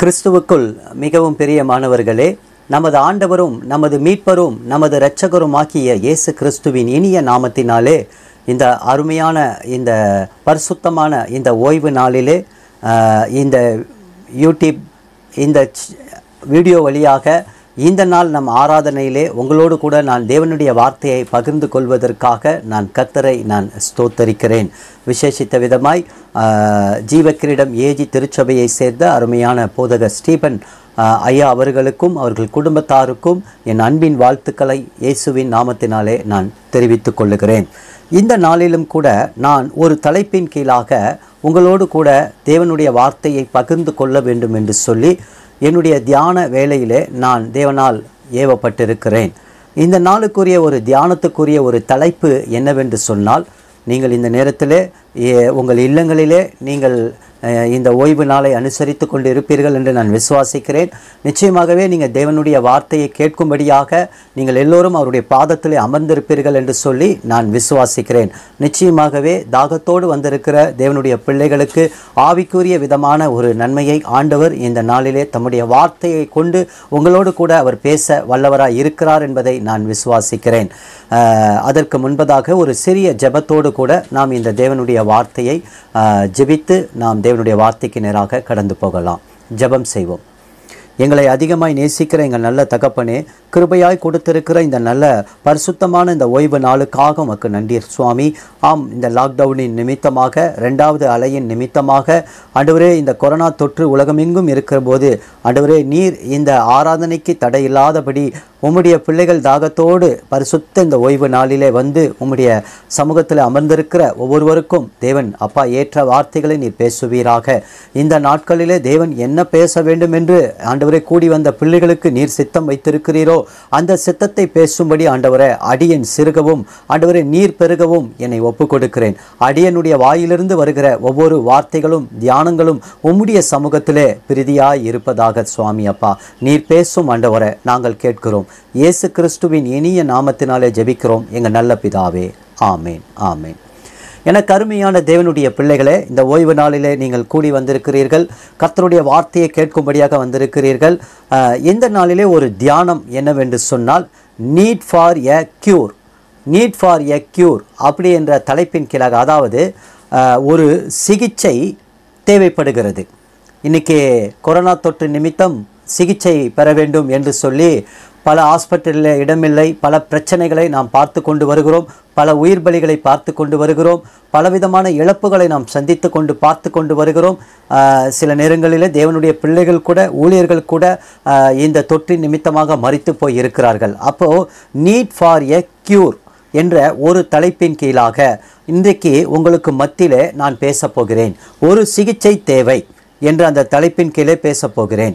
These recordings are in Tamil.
கிறிஸ்துவுக்குள் மிகவும் பிரியமானவர்களே நமது ஆண்டவரும் நமது மீட்பரும் நமது இரட்சகரும் ஆக்கிய இயேசு கிறிஸ்துவின் இனிய நாமத்தினாலே இந்த அருமையான இந்த பரிசுத்தமான இந்த ஓய்வு நாளிலே ஆஹ், இந்த யூடியூப் இந்த ச்- வீடியோ வழியாக இந்த நாள் நம் ஆராதனையிலே உங்களோடு கூட நான் தேவனுடைய வார்த்தையை பகிர்ந்து கொள்வதற்காக நான் கத்தரை நான் ஸ்தோத்தரிக்கிறேன் விசேஷித்த விதமாய் ஆஹ், ஜீவக்கிரீடம் ஏஜி திருச்சபையை சேர்ந்த அருமையான போதகர் ஸ்டீபன் ஆஹ், ஐயா அவர்களுக்கும் அவர்கள் குடும்பத்தாருக்கும் என் அன்பின் வாழ்த்துக்களை இயேசுவின் நாமத்தினாலே நான் தெரிவித்துக் கொள்ளுகிறேன் இந்த நாளிலும் கூட நான் ஒரு தலைப்பின் கீழாக உங்களோடு கூட தேவனுடைய வார்த்தையை பகிர்ந்து கொள்ள வேண்டும் என்று சொல்லி என்னுடைய தியான வேளையிலே நான் தேவனால் ஏவப்பட்டிருக்கிறேன் இந்த நாளுக்குரிய ஒரு தியானத்துக்குரிய ஒரு தலைப்பு என்னவென்று சொன்னால் நீங்கள் இந்த நேரத்திலே ஏ- உங்கள் இல்லங்களிலே நீங்கள் அஹ், இந்த ஓய்வு நாளை அனுசரித்து கொண்டு இருப்பீர்கள் என்று நான் விசுவாசிக்கிறேன் நிச்சயமாகவே நீங்கள் தேவனுடைய வார்த்தையை கேட்கும்படியாக நீங்கள் எல்லோரும் அவருடைய பாதத்திலே அமர்ந்திருப்பீர்கள் என்று சொல்லி நான் விசுவாசிக்கிறேன் நிச்சயமாகவே தாகத்தோடு வந்திருக்கிற தேவனுடைய பிள்ளைகளுக்கு ஆவிக்குரிய விதமான ஒரு நன்மையை ஆண்டவர் இந்த நாளிலே தம்முடைய வார்த்தையை கொண்டு உங்களோடு கூட அவர் பேச வல்லவராய் இருக்கிறார் என்பதை நான் விசுவாசிக்கிறேன் அஹ், அதற்கு முன்பதாக ஒரு சிறிய ஜெபத்தோடு கூட நாம் இந்த தேவனுடைய வார்த்தையை அஹ், ஜெபித்து நாம் தேவனுடைய வார்த்தைக்கு நேராக கடந்து போகலாம் ஜெபம் செய்வோம் எங்களை அதிகமாய் நேசிக்கிற எங்கள் நல்ல தகப்பனே கிருபையாய் கொடுத்திருக்கிற இந்த நல்ல பரிசுத்தமான இந்த ஓய்வு நாளுக்காக உமக்கு நன்றி சுவாமி ஆம் இந்த லாக்டவுனின் நிமித்தமாக ரெண்டாவது அலையின் நிமித்தமாக ஆண்டவரே இந்த கொரோனா தொற்று உலகமெங்கும் இருக்கிற போது ஆண்டவரே நீர் இந்த ஆராதனைக்கு தடை இல்லாதபடி உம்முடைய பிள்ளைகள் தாகத்தோடு பரிசுத்த இந்த ஓய்வு நாளிலே வந்து உம்முடைய சமூகத்தில் அமர்ந்திருக்கிற ஒவ்வொருவருக்கும் தேவன் அப்பா ஏற்ற வார்த்தைகளை நீர் பேசுவீராக இந்த நாட்களிலே தேவன் என்ன பேச வேண்டும் என்று ஆண்டவரே கூடி வந்த பிள்ளைகளுக்கு நீர் சித்தம் வைத்திருக்கிறீரோ அந்த சித்தத்தை பேசும்படி ஆண்டவரே அடியன் சிறுகவும் ஆண்டவரே நீர் பெருகவும் என்னை ஒப்புக் கொடுக்கிறேன் அடியனுடைய வாயிலிருந்து வருகிற ஒவ்வொரு வார்த்தைகளும் தியானங்களும் உம்முடைய சமூகத்திலே பிரீதியாய் இருப்பதாக சுவாமி அப்பா நீர் பேசும் ஆண்டவரை நாங்கள் கேட்கிறோம் இயேசு கிறிஸ்துவின் இனிய நாமத்தினாலே ஜெபிக்கிறோம் எங்கள் நல்ல பிதாவே ஆமேன் ஆமேன் எனக்கு அருமையான தேவனுடைய பிள்ளைகளே இந்த ஓய்வு நாளிலே நீங்கள் கூடி வந்திருக்கிறீர்கள் கர்த்தருடைய வார்த்தையை கேட்கும்படியாக வந்திருக்கிறீர்கள் அஹ், இந்த நாளிலே ஒரு தியானம் என்னவென்று சொன்னால் need for a cure need for a cure அப்படி என்ற தலைப்பின் கீழாக அதாவது அஹ், ஒரு சிகிச்சை தேவைப்படுகிறது இன்னைக்கு கொரோனா தொற்று நிமித்தம் சிகிச்சை பெற வேண்டும் என்று சொல்லி பல ஹாஸ்பிட்டலில் இடமில்லை பல பிரச்சனைகளை நாம் பார்த்து கொண்டு வருகிறோம் பல உயிர் பலிகளை பார்த்து கொண்டு வருகிறோம் பலவிதமான இழப்புகளை நாம் சந்தித்து கொண்டு பார்த்து கொண்டு வருகிறோம் ஆஹ் சில நேரங்களிலே தேவனுடைய பிள்ளைகள் கூட ஊழியர்கள் கூட ஆஹ் இந்த தொற்றின் நிமித்தமாக மறித்து போய் இருக்கிறார்கள் அப்போது நீட் ஃபார் எ க்யூர் என்ற ஒரு தலைப்பின் கீழாக இன்றைக்கு உங்களுக்கு மத்தியிலே நான் பேசப் போகிறேன் ஒரு சிகிச்சை தேவை என்ற அந்த தலைப்பின் கீழே பேசப் போகிறேன்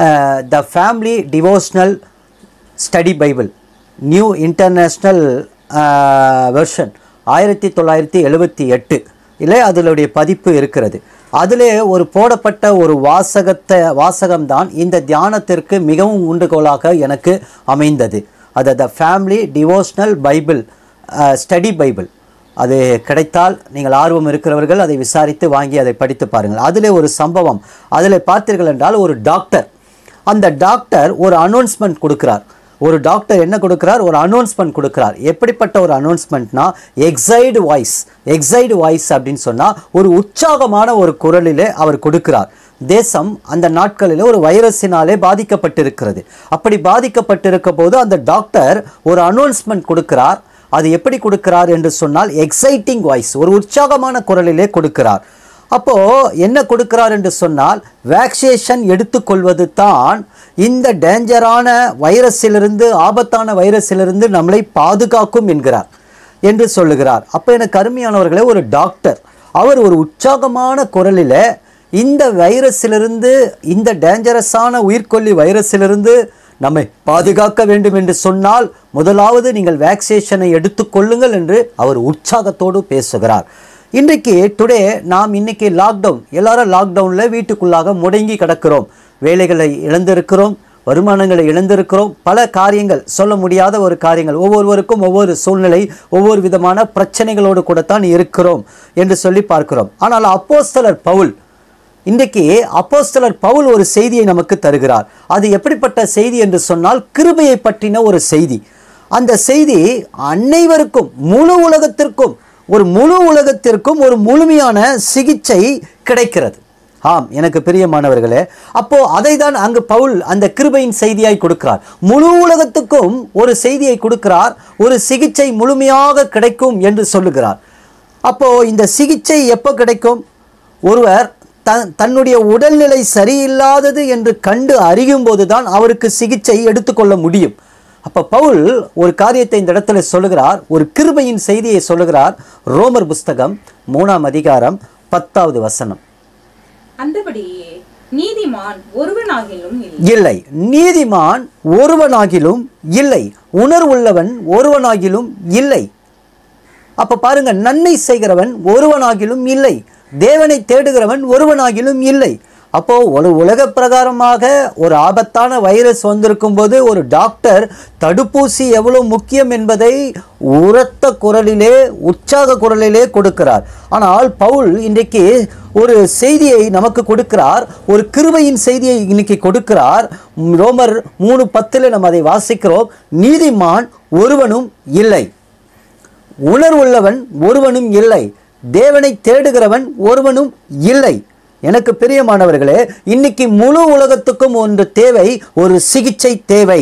the family devotional study Bible New International Version ஆயிரத்தி தொள்ளாயிரத்தி எழுபத்தி எட்டு இல்லை அதனுடைய பதிப்பு இருக்கிறது அதிலே ஒரு போடப்பட்ட ஒரு வாசகத்தை வாசகம்தான் இந்த தியானத்திற்கு மிகவும் உண்டுகோலாக எனக்கு அமைந்தது அது the family devotional Bible study Bible அது கிடைத்தால் நீங்கள் ஆர்வம் இருக்கிறவர்கள் அதை விசாரித்து வாங்கி அதை படித்து பாருங்கள் அதிலே ஒரு சம்பவம் அதில் பார்த்தீர்கள் என்றால் ஒரு டாக்டர் அந்த டாக்டர் ஒரு அனௌன்ஸ்மெண்ட் கொடுக்கிறார் ஒரு டாக்டர் என்ன கொடுக்கிறார் ஒரு அனௌன்ஸ்மெண்ட் கொடுக்கிறார் எப்படிப்பட்ட ஒரு அனௌன்ஸ்மெண்ட்னா எக்ஸைடு வாய்ஸ் எக்ஸைடு வாய்ஸ் அப்படின்னு சொன்னால் ஒரு உற்சாகமான ஒரு குரலிலே அவர் கொடுக்கிறார் தேசம் அந்த நாட்களில் ஒரு வைரஸினாலே பாதிக்கப்பட்டிருக்கிறது அப்படி பாதிக்கப்பட்டிருக்க போது அந்த டாக்டர் ஒரு அனௌன்ஸ்மெண்ட் கொடுக்கிறார் அது எப்படி கொடுக்கிறார் என்று சொன்னால் எக்ஸைட்டிங் வாய்ஸ் ஒரு உற்சாகமான குரலிலே கொடுக்கிறார் அப்போ என்ன கொடுக்கிறார் என்று சொன்னால் வேக்சினேஷன் எடுத்துக்கொள்வது தான் இந்த டேஞ்சரான வைரஸிலிருந்து ஆபத்தான வைரஸிலிருந்து நம்மளை பாதுகாக்கும் என்கிறார் என்று சொல்லுகிறார் அப்போ எனக்கு அருமையானவர்களே ஒரு டாக்டர் அவர் ஒரு உற்சாகமான குரலில் இந்த வைரஸிலிருந்து இந்த டேஞ்சரஸான உயிர்கொல்லி வைரஸிலிருந்து நம்மை பாதுகாக்க வேண்டும் என்று சொன்னால் முதலாவது நீங்கள் வேக்சினேஷனை எடுத்துக்கொள்ளுங்கள் என்று அவர் உற்சாகத்தோடு பேசுகிறார் இன்றைக்கு டுடே நாம் இன்னைக்கு லாக்டவுன் எல்லாரும் லாக்டவுனில் வீட்டுக்குள்ளாக முடங்கி கிடக்கிறோம் வேலைகளை இழந்திருக்கிறோம் வருமானங்களை இழந்திருக்கிறோம் பல காரியங்கள் சொல்ல முடியாத ஒரு காரியங்கள் ஒவ்வொருவருக்கும் ஒவ்வொரு சூழ்நிலை ஒவ்வொரு விதமான பிரச்சனைகளோடு கூடத்தான் இருக்கிறோம் என்று சொல்லி பார்க்கிறோம் ஆனால் அப்போஸ்தலர் பவுல் இன்றைக்கு அப்போஸ்தலர் பவுல் ஒரு செய்தியை நமக்கு தருகிறார் அது எப்படிப்பட்ட செய்தி என்று சொன்னால் கிருபையை பற்றின ஒரு செய்தி அந்த செய்தி அனைவருக்கும் முழு உலகத்திற்கும் ஒரு முழு உலகத்திற்கும் ஒரு முழுமையான சிகிச்சை கிடைக்கிறது ஆம் எனக்கு பிரியமானவர்களே அப்போ அதை தான் அங்கு பவுல் அந்த கிருபையின் செய்தியாய் கொடுக்கிறார் முழு உலகத்துக்கும் ஒரு செய்தியை கொடுக்கிறார் ஒரு சிகிச்சை முழுமையாக கிடைக்கும் என்று சொல்லுகிறார் அப்போ இந்த சிகிச்சை எப்போ கிடைக்கும் ஒருவர் தன் தன்னுடைய உடல்நிலை சரியில்லாதது என்று கண்டு அறியும் போதுதான் அவருக்கு சிகிச்சை எடுத்துக்கொள்ள முடியும் அப்போ பவுல் ஒரு காரியத்தை இந்த இடத்துல சொல்லுகிறார் ஒரு கிருபையின் செய்தியை சொல்லுகிறார் ரோமர் புஸ்தகம் மூணாம் அதிகாரம் பத்தாவது வசனம் அந்தபடியே நீதிமான் ஒருவனாகிலும் இல்லை இல்லை நீதிமான் ஒருவனாகிலும் இல்லை உணர்வுள்ளவன் ஒருவனாகிலும் இல்லை அப்ப பாருங்க நன்மை செய்கிறவன் ஒருவனாகிலும் இல்லை தேவனை தேடுகிறவன் ஒருவனாகிலும் இல்லை அப்போ ஒரு உலக பிரகாரமாக ஒரு ஆபத்தான வைரஸ் வந்திருக்கும் போது ஒரு டாக்டர் தடுப்பூசி எவ்வளவு முக்கியம் என்பதை உரத்த குரலிலே உற்சாக குரலிலே கொடுக்கிறார் ஆனால் பவுல் இன்றைக்கு ஒரு செய்தியை நமக்கு கொடுக்கிறார் ஒரு கிருபையின் செய்தியை இன்னைக்கு கொடுக்கிறார் ரோமர் மூணு பத்தில் நம்ம அதை வாசிக்கிறோம் நீதிமான் ஒருவனும் இல்லை உணர்வுள்ளவன் ஒருவனும் இல்லை தேவனை தேடுகிறவன் ஒருவனும் இல்லை எனக்கு பிரியமானவர்களே இன்னைக்கு முழு உலகத்துக்கும் ஒன்று தேவை ஒரு சிகிச்சை தேவை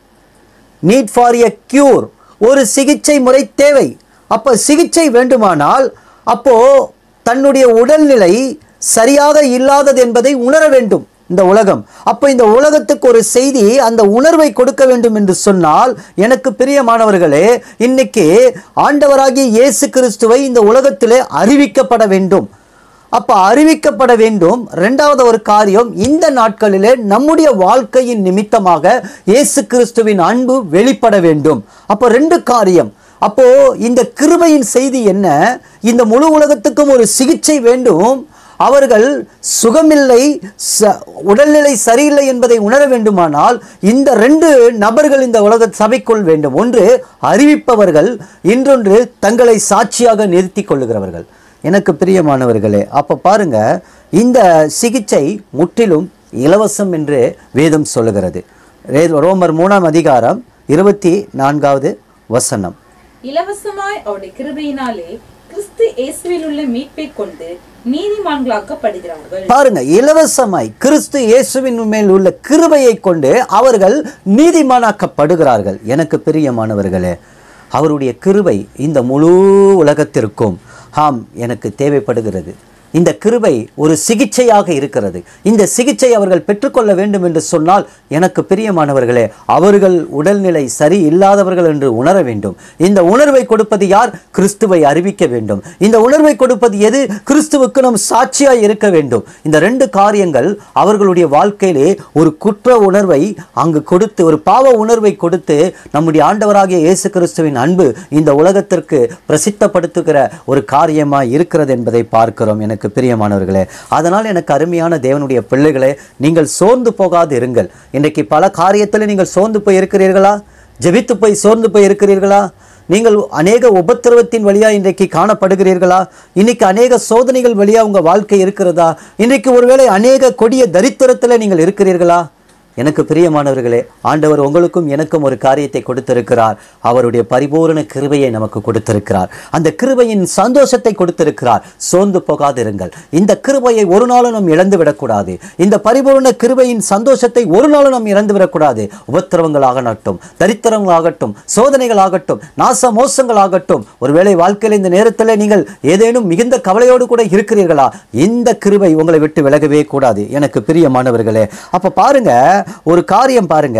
நீட் ஃபார் எ கியூர் ஒரு சிகிச்சை முறை தேவை அப்போ சிகிச்சை வேண்டுமானால் அப்போ தன்னுடைய உடல்நிலை சரியாக இல்லாதது என்பதை உணர வேண்டும் இந்த உலகம் அப்போ இந்த உலகத்துக்கு ஒரு செய்தி அந்த உணர்வை கொடுக்க வேண்டும் என்று சொன்னால் எனக்கு பிரியமானவர்களே இன்னைக்கு ஆண்டவராகிய இயேசு கிறிஸ்துவை இந்த உலகத்திலே அறிவிக்கப்பட வேண்டும் அப்ப அறிவிக்கப்பட வேண்டும் ரெண்டாவது ஒரு காரியம் இந்த நாட்களிலே நம்முடைய வாழ்க்கையின் நிமித்தமாக இயேசு கிறிஸ்துவின் அன்பு வெளிப்பட வேண்டும் அப்போ ரெண்டு காரியம் அப்போ இந்த கிருபையின் செய்தி என்ன இந்த முழு உலகத்துக்கும் ஒரு சிகிச்சை வேண்டும் அவர்கள் சுகமில்லை ச உடல்நிலை சரியில்லை என்பதை உணர வேண்டுமானால் இந்த ரெண்டு நபர்கள் இந்த உலக சபைக்குள் வேண்டும் ஒன்று அறிவிப்பவர்கள் இன்னொன்று தங்களை சாட்சியாக நிறுத்திக் கொள்ளுகிறவர்கள் எனக்கு பிரியமானவர்களே அப்போ பாருங்க இந்த சிகிச்சை முற்றிலும் இலவசம் என்று வேதம் சொல்லுகிறது ரே- ரோமர் மூணாம் அதிகாரம் இருபத்தி நான்காவது வசனம் இலவசமாய் அவருடைய கிருபையினாலே கிறிஸ்து இயேசுவில் உள்ள மீட்பை கொண்டு நீதிமான்களாக்கப்படுகிறார்கள் பாருங்க இலவசமாய் கிறிஸ்து இயேசுவின் மேல் உள்ள கிருபையை கொண்டு அவர்கள் நீதிமானாக்கப்படுகிறார்கள் எனக்கு பிரியமானவர்களே அவருடைய கிருபை இந்த முழு உலகத்திற்கும் ஆம் எனக்கு தேவைப்படுகிறது இந்த கிருபை ஒரு சிகிச்சையாக இருக்கிறது இந்த சிகிச்சை அவர்கள் பெற்றுக்கொள்ள வேண்டும் என்று சொன்னால் எனக்கு பிரியமானவர்களே அவர்கள் உடல்நிலை சரி இல்லாதவர்கள் என்று உணர வேண்டும் இந்த உணர்வை கொடுப்பது யார் கிறிஸ்துவை அறிவிக்க வேண்டும் இந்த உணர்வை கொடுப்பது எது கிறிஸ்துவுக்கு நாம் சாட்சியாய் இருக்க வேண்டும் இந்த ரெண்டு காரியங்கள் அவர்களுடைய வாழ்க்கையிலே ஒரு குற்ற உணர்வை அங்கு கொடுத்து ஒரு பாவ உணர்வை கொடுத்து நம்முடைய ஆண்டவராகிய இயேசு கிறிஸ்துவின் அன்பு இந்த உலகத்திற்கு பிரசித்தப்படுத்துகிற ஒரு காரியமாய் இருக்கிறது என்பதை பார்க்கிறோம் எனக்கு பிரியமானவர்களே அதனால் எனக்கு அருமையான தேவனுடைய பிள்ளைகளே நீங்கள் சோர்ந்து போகாது இருங்கள் இன்றைக்கு பல காரியத்தில் நீங்கள் சோர்ந்து போய் இருக்கிறீர்களா ஜெபித்து போய் சோர்ந்து போய் இருக்கிறீர்களா நீங்கள் அநேக உபத்திரவத்தின் வழியா இன்றைக்கு காணப்படுகிறீர்களா இன்னைக்கு அநேக சோதனைகள் வழியா உங்க வாழ்க்கை இருக்கிறதா இன்றைக்கு ஒருவேளை அநேக கொடிய தரித்திரத்தில் நீங்கள் இருக்கிறீர்களா எனக்கு பிரியமானவர்களே ஆண்டவர் உங்களுக்கும் எனக்கும் ஒரு காரியத்தை கொடுத்திருக்கிறார் அவருடைய பரிபூரண கிருபையை நமக்கு கொடுத்திருக்கிறார் அந்த கிருபையின் சந்தோஷத்தை கொடுத்திருக்கிறார் சோர்ந்து போகாதிருங்கள் இந்த கிருபையை ஒரு நாளும் நாம் இழந்து விடக்கூடாது இந்த பரிபூரண கிருபையின் சந்தோஷத்தை ஒரு நாளும் நாம் இழந்து விடக்கூடாது உபத்திரவங்களாகட்டும் தரித்திரங்களாகட்டும் சோதனைகளாகட்டும் நாச மோசங்களாகட்டும் ஒருவேளை வாழ்க்கையில் இந்த நேரத்தில் நீங்கள் ஏதேனும் மிகுந்த கவலையோடு கூட இருக்கிறீர்களா இந்த கிருபை உங்களை விட்டு விலகவே கூடாது எனக்கு பிரியமானவர்களே அப்ப பாருங்க ஒரு காரியம் பாருங்க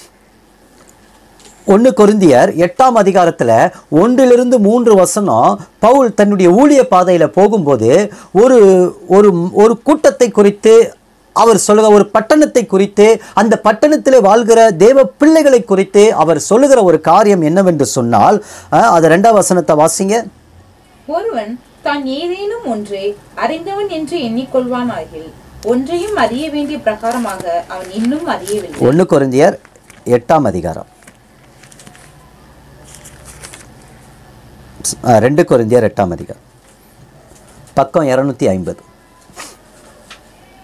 ஒன்று கொரிந்தியர் எட்டாம் அதிகாரத்தில் ஒன்றிலிருந்து மூன்று வசனம் பவுல் தன்னுடைய ஊழிய பாதையில் போகும்போது ஒரு ஒரு ஒரு கூட்டத்தை குறித்து அவர் சொல்லுகிற ஒரு பட்டணத்தை குறித்து அந்த பட்டணத்தில் வாழ்கிற தேவ பிள்ளைகளை குறித்து அவர் சொல்லுகிற ஒரு காரியம் என்னவென்று சொன்னால் அஹ், அது ரெண்டாம் வசனத்தை வாசிங்க ஒருவன் தான் ஏதேனும் ஒன்றை அறிந்தவன் என்று எண்ணிக்கொள்வானாகில் ஒன்றையும் அறிய வேண்டிய பிரகாரமாக அவன் இன்னும் அறியவில்லை ஒன்று கொரிந்தியர் எட்டாம் அதிகாரம் ஆ, ரெண்டு கொரிந்தியர் எட்டாம் அதிகாரம் பக்கம் இரநூத்தி ஐம்பது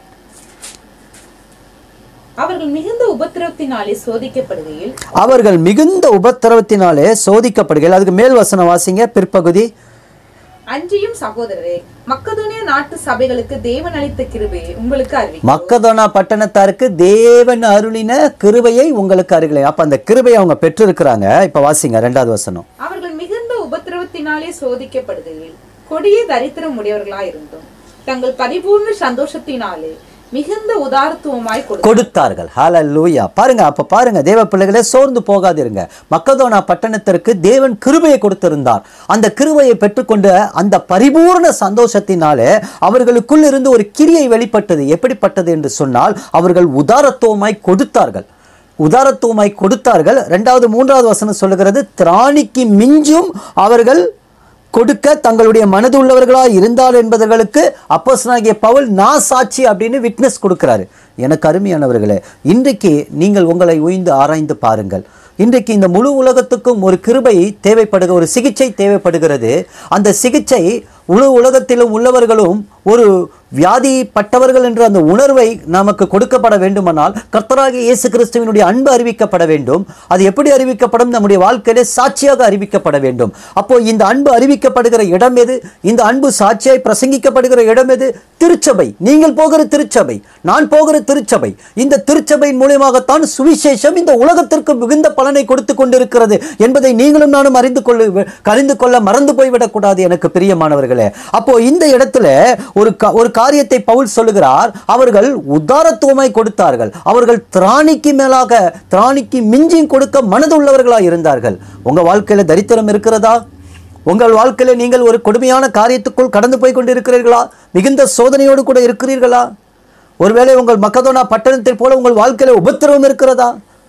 அவர்கள் மிகுந்த உபத்திரவத்தினாலே சோதிக்கப்படுகையில் அவர்கள் மிகுந்த உபத்திரவத்தினாலே சோதிக்கப்படுகையில் அதுக்கு மேல் வசனம் வாசிங்க பிற்பகுதி அன்றியும் சகோதரரே மக்கதோனிய நாட்டு சபைகளுக்கு தேவன் அளித்த கிருபையை உங்களுக்கு அறிவிக்கும் மக்கதோனா பட்டணத்தாருக்கு தேவன் அருளின கிருபையை உங்களுக்கு அருகிலே அப்ப அந்த கிருபையை அவங்க பெற்றிருக்கிறாங்க இப்ப வாசிங்க ரெண்டாவது வசனம் அவர்கள் மிகுந்த உபத்திரவத்தினாலே சோதிக்கப்படுகையில் கொடிய தரித்திரம் உடையவர்களாயிருந்தும் தங்கள் பரிபூர்ண சந்தோஷத்தினாலே மிகுந்த உதாரத்துவமாய் கொடுத்தார் கொடுத்தார்கள் ஹalleluya பாருங்க அப்ப பாருங்க தேவ பிள்ளைகளே சோர்ந்து போகாதிருங்க மக்கதோனா பட்டணத்திற்கு தேவன் கிருபையை கொடுத்திருந்தார் அந்த கிருபையை பெற்றுக்கொண்டு அந்த பரிபூர்ண சந்தோஷத்தினாலே அவர்களுக்குள் இருந்து ஒரு கிரியை வெளிப்பட்டது எப்படிப்பட்டது என்று சொன்னால் அவர்கள் உதாரத்துவமாய் கொடுத்தார்கள் உதாரத்துவமாய் கொடுத்தார்கள் ரெண்டாவது மூன்றாவது வசனம் சொல்லுகிறது திராணிக்கு மிஞ்சும் அவர்கள் கொடுக்க தங்களுடைய மனது உள்ளவர்களாக இருந்தால் என்பவர்களுக்கு அப்போஸ்தலனாகிய பவுல் நான் சாட்சி அப்படின்னு விட்னஸ் கொடுக்கிறாரு எனக்கு அருமையானவர்களே இன்றைக்கு நீங்கள் உங்களை உய்ந்து ஆராய்ந்து பாருங்கள் இன்றைக்கு இந்த முழு உலகத்துக்கும் ஒரு கிருபை தேவைப்படுக ஒரு சிகிச்சை தேவைப்படுகிறது அந்த சிகிச்சை முழு உலகத்திலும் உள்ளவர்களும் ஒரு வியாதிப்பட்டவர்கள் என்ற அந்த உணர்வை நமக்கு கொடுக்கப்பட வேண்டுமானால் கர்த்தராகிய இயேசு கிறிஸ்துவினுடைய அன்பு அறிவிக்கப்பட வேண்டும் அது எப்படி அறிவிக்கப்படும் நம்முடைய வாழ்க்கையிலே சாட்சியாக அறிவிக்கப்பட வேண்டும் அப்போ இந்த அன்பு அறிவிக்கப்படுகிற இடம் எது இந்த அன்பு சாட்சியாய் பிரசங்கிக்கப்படுகிற இடம் எது திருச்சபை நீங்கள் போகிற திருச்சபை நான் போகிற திருச்சபை இந்த திருச்சபையின் மூலியமாகத்தான் சுவிசேஷம் இந்த உலகத்திற்கு மிகுந்த பலனை கொடுத்து கொண்டிருக்கிறது என்பதை நீங்களும் நானும் அறிந்து கொள்ள அறிந்து கொள்ள மறந்து போய்விடக்கூடாது எனக்கு பிரியமானவர்களே அப்போ இந்த இடத்துல ஒரு கா- ஒரு காரியத்தை பவுல் சொல்லுகிறார் அவர்கள் உதாரத்துவமாய் கொடுத்தார்கள் அவர்கள் திராணிக்கு மேலாக திராணிக்கு மிஞ்சியும் கொடுக்க மனதுள்ளவர்களாய் இருந்தார்கள் உங்க வாழ்க்கையில தரித்திரம் இருக்கிறதா உங்கள் வாழ்க்கையில நீங்கள் ஒரு கொடுமையான காரியத்துக்குள் கடந்து போய் கொண்டிருக்கிறீர்களா மிகுந்த சோதனையோடு கூட இருக்கிறீர்களா ஒருவேளை உங்கள் மக்கதோனா பட்டணத்தை போல உங்கள் வாழ்க்கையில உபத்திரவம் இருக்கிறதா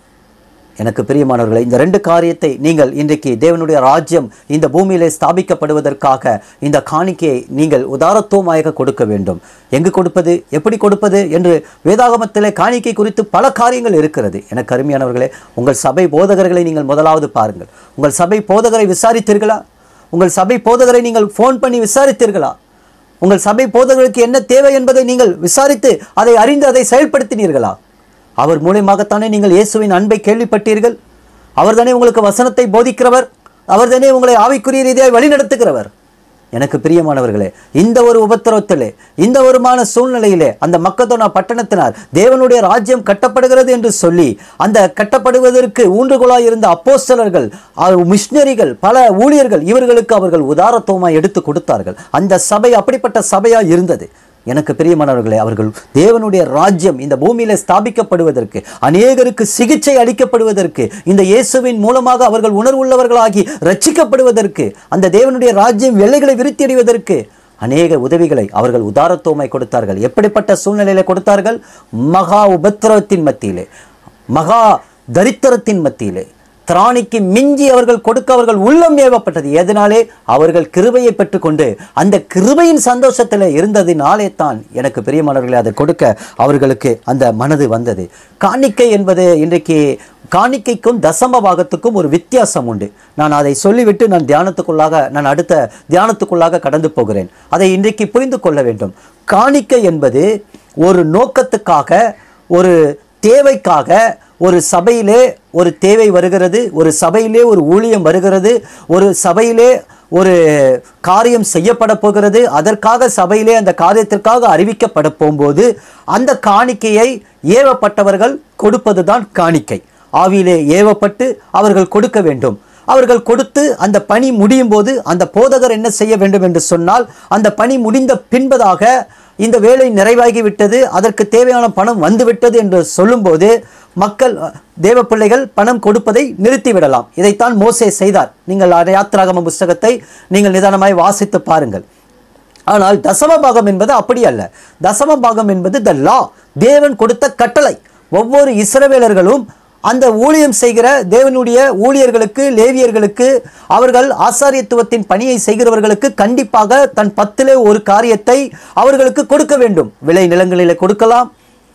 எனக்கு பிரியமானவர்களே இந்த ரெண்டு காரியத்தை நீங்கள் இன்றைக்கு தேவனுடைய ராஜ்யம் இந்த பூமியிலே ஸ்தாபிக்கப்படுவதற்காக இந்த காணிக்கையை நீங்கள் உதாரத்துவமாக கொடுக்க வேண்டும் எங்கு கொடுப்பது எப்படி கொடுப்பது என்று வேதாகமத்திலே காணிக்கை குறித்து பல காரியங்கள் இருக்கிறது எனக்கு அருமையானவர்களே உங்கள் சபை போதகர்களை நீங்கள் முதலாவது பாருங்கள் உங்கள் சபை போதகரை விசாரித்தீர்களா உங்கள் சபை போதகரை நீங்கள் ஃபோன் பண்ணி விசாரித்தீர்களா உங்கள் சபை போதகர்களுக்கு என்ன தேவை என்பதை நீங்கள் விசாரித்து அதை அறிந்து அதை செயல்படுத்தினீர்களா அவர் மூலியமாகத்தானே நீங்கள் இயேசுவின் அன்பை கேள்விப்பட்டீர்கள் அவர்தானே உங்களுக்கு வசனத்தை போதிக்கிறவர் அவர்தானே உங்களை ஆவிக்குரிய ரீதியாக வழிநடத்துகிறவர் எனக்கு பிரியமானவர்களே இந்த ஒரு உபத்திரவத்திலே இந்த ஒருமான சூழ்நிலையிலே அந்த மக்கத்தோனா பட்டணத்தினார் தேவனுடைய ராஜ்யம் கட்டப்படுகிறது என்று சொல்லி அந்த கட்டப்படுவதற்கு ஊன்றுகோலாய் இருந்த அப்போஸ்தலர்கள் மிஷினரிகள் பல ஊழியர்கள் இவர்களுக்கு அவர்கள் உதாரத்துவமாய் எடுத்து கொடுத்தார்கள் அந்த சபை அப்படிப்பட்ட சபையா இருந்தது எனக்கு பிரியமானவர்களே அவர்கள் தேவனுடைய ராஜ்யம் இந்த பூமியில ஸ்தாபிக்கப்படுவதற்கு அநேகருக்கு சிகிச்சை அளிக்கப்படுவதற்கு இந்த இயேசுவின் மூலமாக அவர்கள் உணர்வுள்ளவர்களாகி ரட்சிக்கப்படுவதற்கு அந்த தேவனுடைய ராஜ்யம் எல்லைகளை விருத்தி அடைவதற்கு அநேக உதவிகளை அவர்கள் உதாரத்துவமாய் கொடுத்தார்கள் எப்படிப்பட்ட சூழ்நிலையில கொடுத்தார்கள் மகா உபத்திரவத்தின் மத்தியிலே மகா தரித்திரத்தின் மத்தியிலே திராணிக்கு மிஞ்சி அவர்கள் கொடுக்க அவர்கள் உள்ளம் ஏவப்பட்டது எதனாலே அவர்கள் கிருபையை பெற்றுக்கொண்டு அந்த கிருபையின் சந்தோஷத்தில் இருந்ததினாலே தான் எனக்கு பிரியமானவர்களை அதை கொடுக்க அவர்களுக்கு அந்த மனது வந்தது காணிக்கை என்பது இன்றைக்கு காணிக்கைக்கும் தசம பாகத்துக்கும் ஒரு வித்தியாசம் உண்டு நான் அதை சொல்லிவிட்டு நான் தியானத்துக்குள்ளாக நான் அடுத்த தியானத்துக்குள்ளாக கடந்து போகிறேன் அதை இன்றைக்கு புரிந்து கொள்ள வேண்டும் காணிக்கை என்பது ஒரு நோக்கத்துக்காக ஒரு தேவைக்காக ஒரு சபையிலே ஒரு தேவை வருகிறது ஒரு சபையிலே ஒரு ஊழியம் வருகிறது ஒரு சபையிலே ஒரு காரியம் செய்யப்பட போகிறது அதற்காக சபையிலே அந்த காரியத்திற்காக அறிவிக்கப்பட போகும்போது அந்த காணிக்கையை ஏவப்பட்டவர்கள் கொடுப்பதுதான் காணிக்கை ஆவியிலே ஏவப்பட்டு அவர்கள் கொடுக்க வேண்டும் அவர்கள் கொடுத்து அந்த பணி முடியும் போது அந்த போதகர் என்ன செய்ய வேண்டும் என்று சொன்னால் அந்த பணி முடிந்த பின்பதாக இந்த வேலை நிறைவாகிவிட்டது அதற்கு தேவையான பணம் வந்துவிட்டது என்று சொல்லும்போது மக்கள் தேவ பிள்ளைகள் பணம் கொடுப்பதை நிறுத்திவிடலாம் இதைத்தான் மோசே செய்தார் நீங்கள் யாத்திராகம புஸ்தகத்தை நீங்கள் நிதானமாய் வாசித்து பாருங்கள் ஆனால் தசம பாகம் என்பது அப்படி அல்ல தசம பாகம் என்பது த லா தேவன் கொடுத்த கட்டளை ஒவ்வொரு இஸ்ரவேலர்களும் அந்த ஊழியம் செய்கிற தேவனுடைய ஊழியர்களுக்கு லேவியர்களுக்கு அவர்கள் ஆசாரியத்துவத்தின் பணியை செய்கிறவர்களுக்கு கண்டிப்பாக தன் பத்திலே ஒரு காரியத்தை அவர்களுக்கு கொடுக்க வேண்டும் விளை நிலங்களிலே கொடுக்கலாம்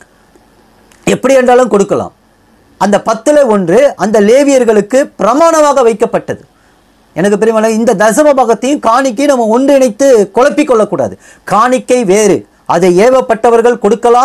எப்படி என்றாலும் கொடுக்கலாம் அந்த பத்துல ஒன்று அந்த லேவியர்களுக்கு பிரமாணமாக வைக்கப்பட்டது எனக்கு பெரியமலை இந்த தசம பாகத்தையும் காணிக்கை நம்ம ஒன்றிணைத்து குழப்பிக் கொள்ளக்கூடாது காணிக்கை வேறு அதை ஏவப்பட்டவர்கள் கொடுக்கலாம்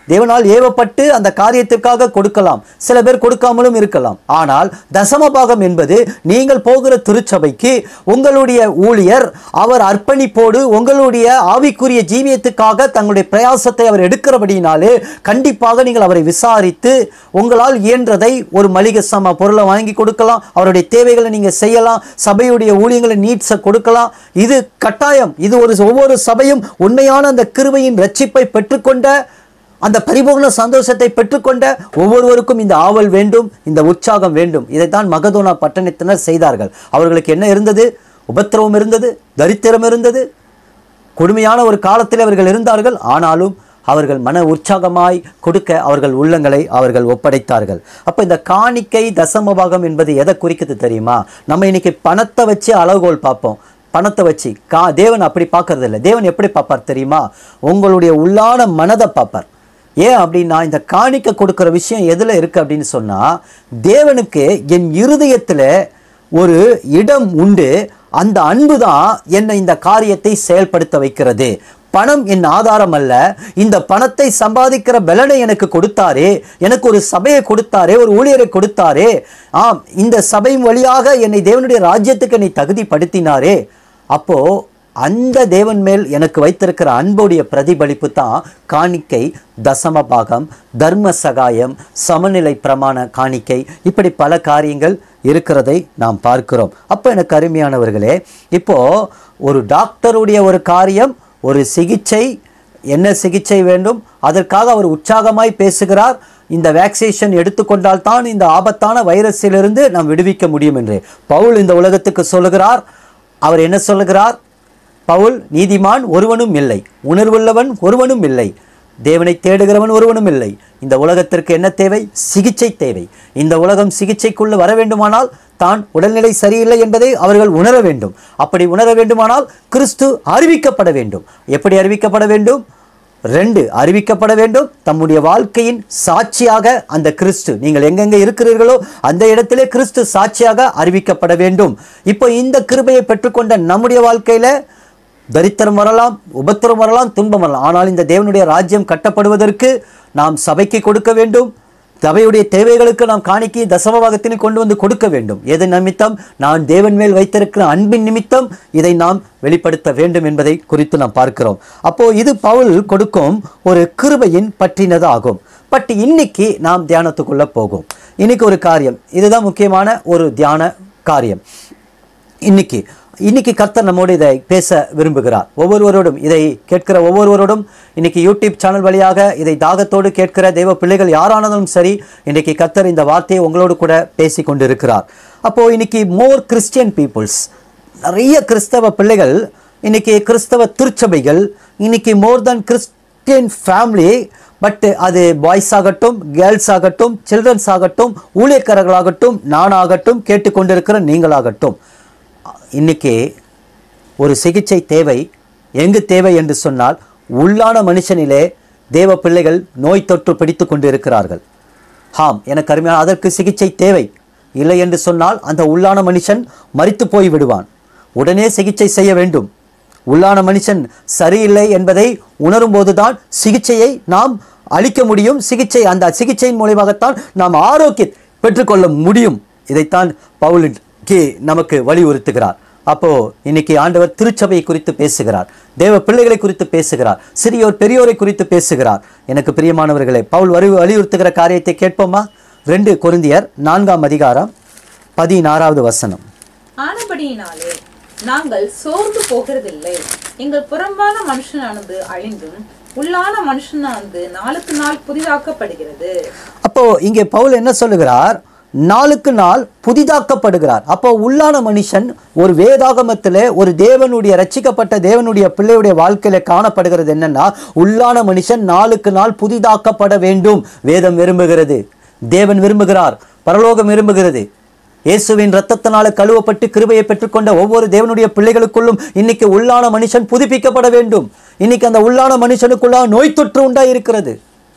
தேவனால் ஏவப்பட்டு அந்த காரியத்திற்காக கொடுக்கலாம் சில பேர் கொடுக்காமலும் இருக்கலாம் ஆனால் தசம பாகம் என்பது நீங்கள் போகிற திருச்சபைக்கு உங்களுடைய ஊழியர் அவர் அர்ப்பணிப்போடு உங்களுடைய ஆவிக்குரிய ஜீவியத்துக்காக தங்களுடைய பிரயாசத்தை அவர் எடுக்கிறபடினாலே கண்டிப்பாக நீங்கள் அவரை விசாரித்து உங்களால் இயன்றதை ஒரு மளிகை சாமா பொருளை வாங்கி கொடுக்கலாம் அவருடைய தேவைகளை நீங்க செய்யலாம் சபையுடைய ஊழியங்களை நீட்ஸை கொடுக்கலாம் இது கட்டாயம் இது ஒரு ஒவ்வொரு சபையும் உண்மையான அந்த கிருபையின் ரட்சிப்பை பெற்றுக்கொண்ட அந்த பரிபூர்ண சந்தோஷத்தை பெற்றுக்கொண்ட ஒவ்வொருவருக்கும் இந்த ஆவல் வேண்டும் இந்த உற்சாகம் வேண்டும் இதைத்தான் மகதோனா பட்டணத்தினர் செய்தார்கள் அவர்களுக்கு என்ன இருந்தது உபத்திரவம் இருந்தது தரித்திரம் இருந்தது கொடுமையான ஒரு காலத்தில் அவர்கள் இருந்தார்கள் ஆனாலும் அவர்கள் மன உற்சாகமாய் கொடுக்க அவர்கள் உள்ளங்களை அவர்கள் ஒப்படைத்தார்கள் அப்போ இந்த காணிக்கை தசமபாகம் என்பது எதை குறிக்குது தெரியுமா நம்ம இன்னைக்கு பணத்தை வச்சு அளவுகோல் பார்ப்போம் பணத்தை வச்சு கா தேவன் அப்படி பார்க்கறது இல்லை தேவன் எப்படி பார்ப்பார் தெரியுமா உங்களுடைய உள்ளான மனதை பார்ப்பார் ஏன் அப்படின்னா இந்த காணிக்கை கொடுக்குற விஷயம் எதில் இருக்குது அப்படின்னு சொன்னால் தேவனுக்கு என் இருதயத்தில் ஒரு இடம் உண்டு அந்த அன்பு தான் என்னை இந்த காரியத்தை செயல்படுத்த வைக்கிறது பணம் என் ஆதாரம் அல்ல இந்த பணத்தை சம்பாதிக்கிற பலனை எனக்கு கொடுத்தாரே எனக்கு ஒரு சபையை கொடுத்தாரே ஒரு ஊழியரை கொடுத்தாரே ஆம் இந்த சபையின் வழியாக என்னை தேவனுடைய ராஜ்யத்துக்கு என்னை தகுதிப்படுத்தினாரே அப்போ அந்த தேவன் மேல் எனக்கு வைத்திருக்கிற அன்புடைய பிரதிபலிப்பு தான் காணிக்கை தசம பாகம் தர்ம சகாயம் சமநிலை பிரமாண காணிக்கை இப்படி பல காரியங்கள் இருக்கிறதை நாம் பார்க்கிறோம் அப்போ எனக்கு அருமையானவர்களே இப்போ ஒரு டாக்டருடைய ஒரு காரியம் ஒரு சிகிச்சை என்ன சிகிச்சை வேண்டும் அதற்காக அவர் உற்சாகமாய் பேசுகிறார் இந்த வேக்சினேஷன் எடுத்துக்கொண்டால் தான் இந்த ஆபத்தான வைரஸிலிருந்து நாம் விடுவிக்க முடியும் என்று பவுல் இந்த உலகத்துக்கு சொல்லுகிறார் அவர் என்ன சொல்லுகிறார் பவுல் நீதிமான் ஒருவனும் இல்லை உணர்வுள்ளவன் ஒருவனும் இல்லை தேவனை தேடுகிறவன் ஒருவனும் இல்லை இந்த உலகத்திற்கு என்ன தேவை சிகிச்சை தேவை இந்த உலகம் சிகிச்சைக்குள்ள வர வேண்டுமானால் தான் உடல்நிலை சரியில்லை என்பதை அவர்கள் உணர வேண்டும் அப்படி உணர வேண்டுமானால் கிறிஸ்து அறிவிக்கப்பட வேண்டும் எப்படி அறிவிக்கப்பட வேண்டும் ரெண்டு அறிவிக்கப்பட வேண்டும் தம்முடைய வாழ்க்கையின் சாட்சியாக அந்த கிறிஸ்து நீங்கள் எங்கெங்க இருக்கிறீர்களோ அந்த இடத்திலே கிறிஸ்து சாட்சியாக அறிவிக்கப்பட வேண்டும் இப்போ இந்த கிருபையை பெற்றுக்கொண்ட நம்முடைய வாழ்க்கையில தரித்திரம் வரலாம் உபத்திரம் வரலாம் துன்பம் வரலாம் ஆனால் இந்த தேவனுடைய ராஜ்யம் கட்டப்படுவதற்கு நாம் சபைக்கு கொடுக்க வேண்டும் சபையுடைய தேவைகளுக்கு நாம் காணிக்கை தசமபாகத்தினை கொண்டு வந்து கொடுக்க வேண்டும் எது நிமித்தம் நான் தேவன் மேல் வைத்திருக்கிற அன்பின் நிமித்தம் இதை நாம் வெளிப்படுத்த வேண்டும் என்பதை குறித்து நாம் பார்க்கிறோம் அப்போ இது பவுல் கொடுக்கும் ஒரு கிருபையின் பற்றினதாகும் பட் இன்னைக்கு நாம் தியானத்துக்குள்ள போகும் இன்னைக்கு ஒரு காரியம் இதுதான் முக்கியமான ஒரு தியான காரியம் இன்னைக்கு இன்னைக்கு கர்த்தர் நம்மோடு இதை பேச விரும்புகிறார் ஒவ்வொருவரோடும் இதை கேட்கிற ஒவ்வொருவரோடும் இன்னைக்கு யூடியூப் சேனல் வழியாக இதை தாகத்தோடு கேட்கிற தெய்வ பிள்ளைகள் யாரானாலும் சரி இன்னைக்கு கர்த்தர் இந்த வார்த்தையை உங்களோடு கூட பேசி கொண்டிருக்கிறார் அப்போ இன்னைக்கு மோர் கிறிஸ்டியன் பீப்புள்ஸ் நிறைய கிறிஸ்தவ பிள்ளைகள் இன்னைக்கு கிறிஸ்தவ திருச்சபைகள் இன்னைக்கு more than Christian family but அது பாய்ஸ் ஆகட்டும் கேர்ள்ஸ் ஆகட்டும் சில்ட்ரன்ஸ் ஆகட்டும் ஊழியக்காரர்களாகட்டும் நானாகட்டும் கேட்டுக்கொண்டிருக்கிற நீங்களாகட்டும் இன்னைக்கு ஒரு சிகிச்சை தேவை எங்கு தேவை என்று சொன்னால் உள்ளான மனுஷனிலே தேவ பிள்ளைகள் நோய் தொற்று பிடித்து கொண்டு இருக்கிறார்கள் ஆம் எனக்கு அருமையான அதற்கு சிகிச்சை தேவை இல்லை என்று சொன்னால் அந்த உள்ளான மனுஷன் மரித்து போய் விடுவான் உடனே சிகிச்சை செய்ய வேண்டும் உள்ளான மனுஷன் சரியில்லை என்பதை உணரும் போதுதான் சிகிச்சையை நாம் அளிக்க முடியும் சிகிச்சை அந்த சிகிச்சையின் மூலியமாகத்தான் நாம் ஆரோக்கிய பெற்றுக்கொள்ள முடியும் இதைத்தான் பவுலின் கே நமக்கு வலியுறுத்துகிறார் அப்போ இன்னைக்கு ஆண்டவர் திருச்சபையை குறித்து பேசுகிறார் தேவ பிள்ளைகளை குறித்து பேசுகிறார் சிறியோர் பெரியோரை குறித்து பேசுகிறார் எனக்கு பிரியமானவர்களே பவுல் வரி வலியுறுத்துகிற காரியத்தை கேட்போமா ரெண்டு கொரிந்தியர் நான்காம் அதிகாரம் பதினாறாவது வசனம் ஆனபடியினாலே நாங்கள் சோர்ந்து போகிறதில்லை எங்கள் புறம்பான மனுஷனானது அழிந்தும் உள்ளான மனுஷனானது நாளுக்கு நாள் புதிதாக்கப்படுகிறது அப்போ இங்கே பவுல் என்ன சொல்லுகிறார் நாளுக்கு நாள் புதிதாக்கப்படுகிறார் அப்போ உள்ளான மனுஷன் ஒரு வேதாகமத்திலே ஒரு தேவனுடைய ரட்சிக்கப்பட்ட தேவனுடைய பிள்ளையுடைய வாழ்க்கையில காணப்படுகிறது என்னன்னா உள்ளான மனுஷன் நாளுக்கு நாள் புதிதாக்கப்பட வேண்டும் வேதம் விரும்புகிறது தேவன் விரும்புகிறார் பரலோகம் விரும்புகிறது இயேசுவின் ரத்தத்தினால கழுவப்பட்டு கிருபையை பெற்றுக்கொண்ட ஒவ்வொரு தேவனுடைய பிள்ளைகளுக்குள்ளும் இன்னைக்கு உள்ளான மனுஷன் புதுப்பிக்கப்பட வேண்டும் இன்னைக்கு அந்த உள்ளான மனுஷனுக்குள்ளா நோய் தொற்று உண்டாயிருக்கிறது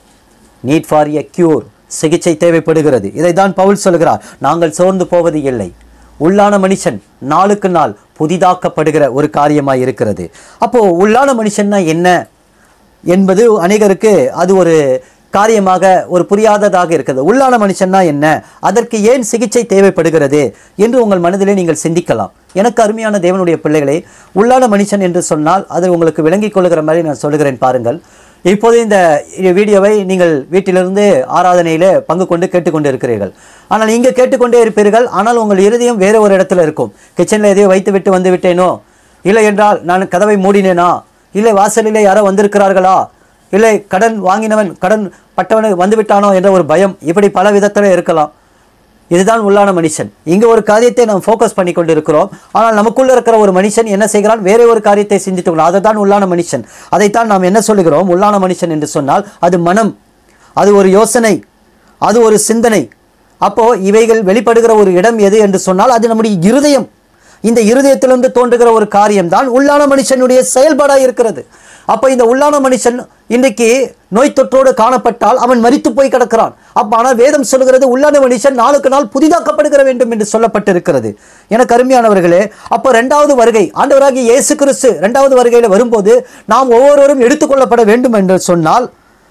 நீட் ஃபார் எ கியூர் சிகிச்சை தேவைப்படுகிறது இதைத்தான் பவுல் சொல்கிறார் நாங்கள் சோர்ந்து போவது இல்லை உள்ளான மனுஷன் நாளுக்கு நாள் புதிதாக்கப்படுகிற ஒரு காரியமாய் இருக்கிறது அப்போ உள்ளான மனுஷன்னா என்ன என்பது அநேகருக்கு அது ஒரு காரியமாக ஒரு புரியாததாக இருக்கிறது உள்ளான மனுஷன்னா என்ன அதற்கு ஏன் சிகிச்சை தேவைப்படுகிறது என்று உங்கள் மனதிலே நீங்கள் சிந்திக்கலாம் எனக்கு அருமையான தேவனுடைய பிள்ளைகளே உள்ளான மனுஷன் என்று சொன்னால் அது உங்களுக்கு விளங்கிக் கொள்ளுகிற மாதிரி நான் சொல்லுகிறேன் பாருங்கள் இப்போது இந்த வீடியோவை நீங்கள் வீட்டிலிருந்து ஆராதனையில் பங்கு கொண்டு கேட்டுக்கொண்டு இருக்கிறீர்கள் ஆனால் இங்கே கேட்டுக்கொண்டே இருப்பீர்கள் ஆனால் உங்கள் இருதயம் வேறு ஒரு இடத்துல இருக்கும் கிச்சனில் எதையோ வைத்து விட்டு வந்து விட்டேனோ இல்லை என்றால் நான் கதவை மூடினேனா இல்லை வாசலிலே யாரோ வந்திருக்கிறார்களா இல்லை கடன் வாங்கினவன் கடன் பட்டவன் வந்து விட்டானோ என்ற ஒரு பயம் இப்படி பல விதத்தில் இருக்கலாம் இதுதான் உள்ளான மனுஷன் இங்க ஒரு காரியத்தை நாம் ஃபோக்கஸ் பண்ணி கொண்டு இருக்கிறோம் ஆனால் நமக்குள்ள இருக்கிற ஒரு மனுஷன் என்ன செய்கிறான் வேற ஒரு காரியத்தை சிந்தித்து கொள்ளான் அதுதான் உள்ளான மனுஷன் அதைத்தான் நாம் என்ன சொல்லுகிறோம் உள்ளான மனுஷன் என்று சொன்னால் அது மனம் அது ஒரு யோசனை அது ஒரு சிந்தனை அப்போ இவைகள் வெளிப்படுகிற ஒரு இடம் எது என்று சொன்னால் அது நம்முடைய இருதயம் இந்த இருதயத்திலிருந்து தோன்றுகிற ஒரு காரியம்தான் உள்ளான மனுஷனுடைய செயல்பாடாக இருக்கிறது அப்போ இந்த உள்ளான மனுஷன் இன்றைக்கு நோய் தொற்றோடு காணப்பட்டால் அவன் மரித்து போய் கிடக்கிறான் அப்ப ஆனால் வேதம் சொல்லுகிறது உள்ளான மனுஷன் நாளுக்கு நாள் புதிதாக்கப்படுகிற வேண்டும் என்று சொல்லப்பட்டிருக்கிறது எனக்கு அருமையானவர்களே அப்போ ரெண்டாவது வருகை ஆண்டவராகிய இயேசு கிறிஸ்து ரெண்டாவது வருகையில் வரும்போது நாம் ஒவ்வொருவரும் எடுத்துக்கொள்ளப்பட வேண்டும் என்று சொன்னால்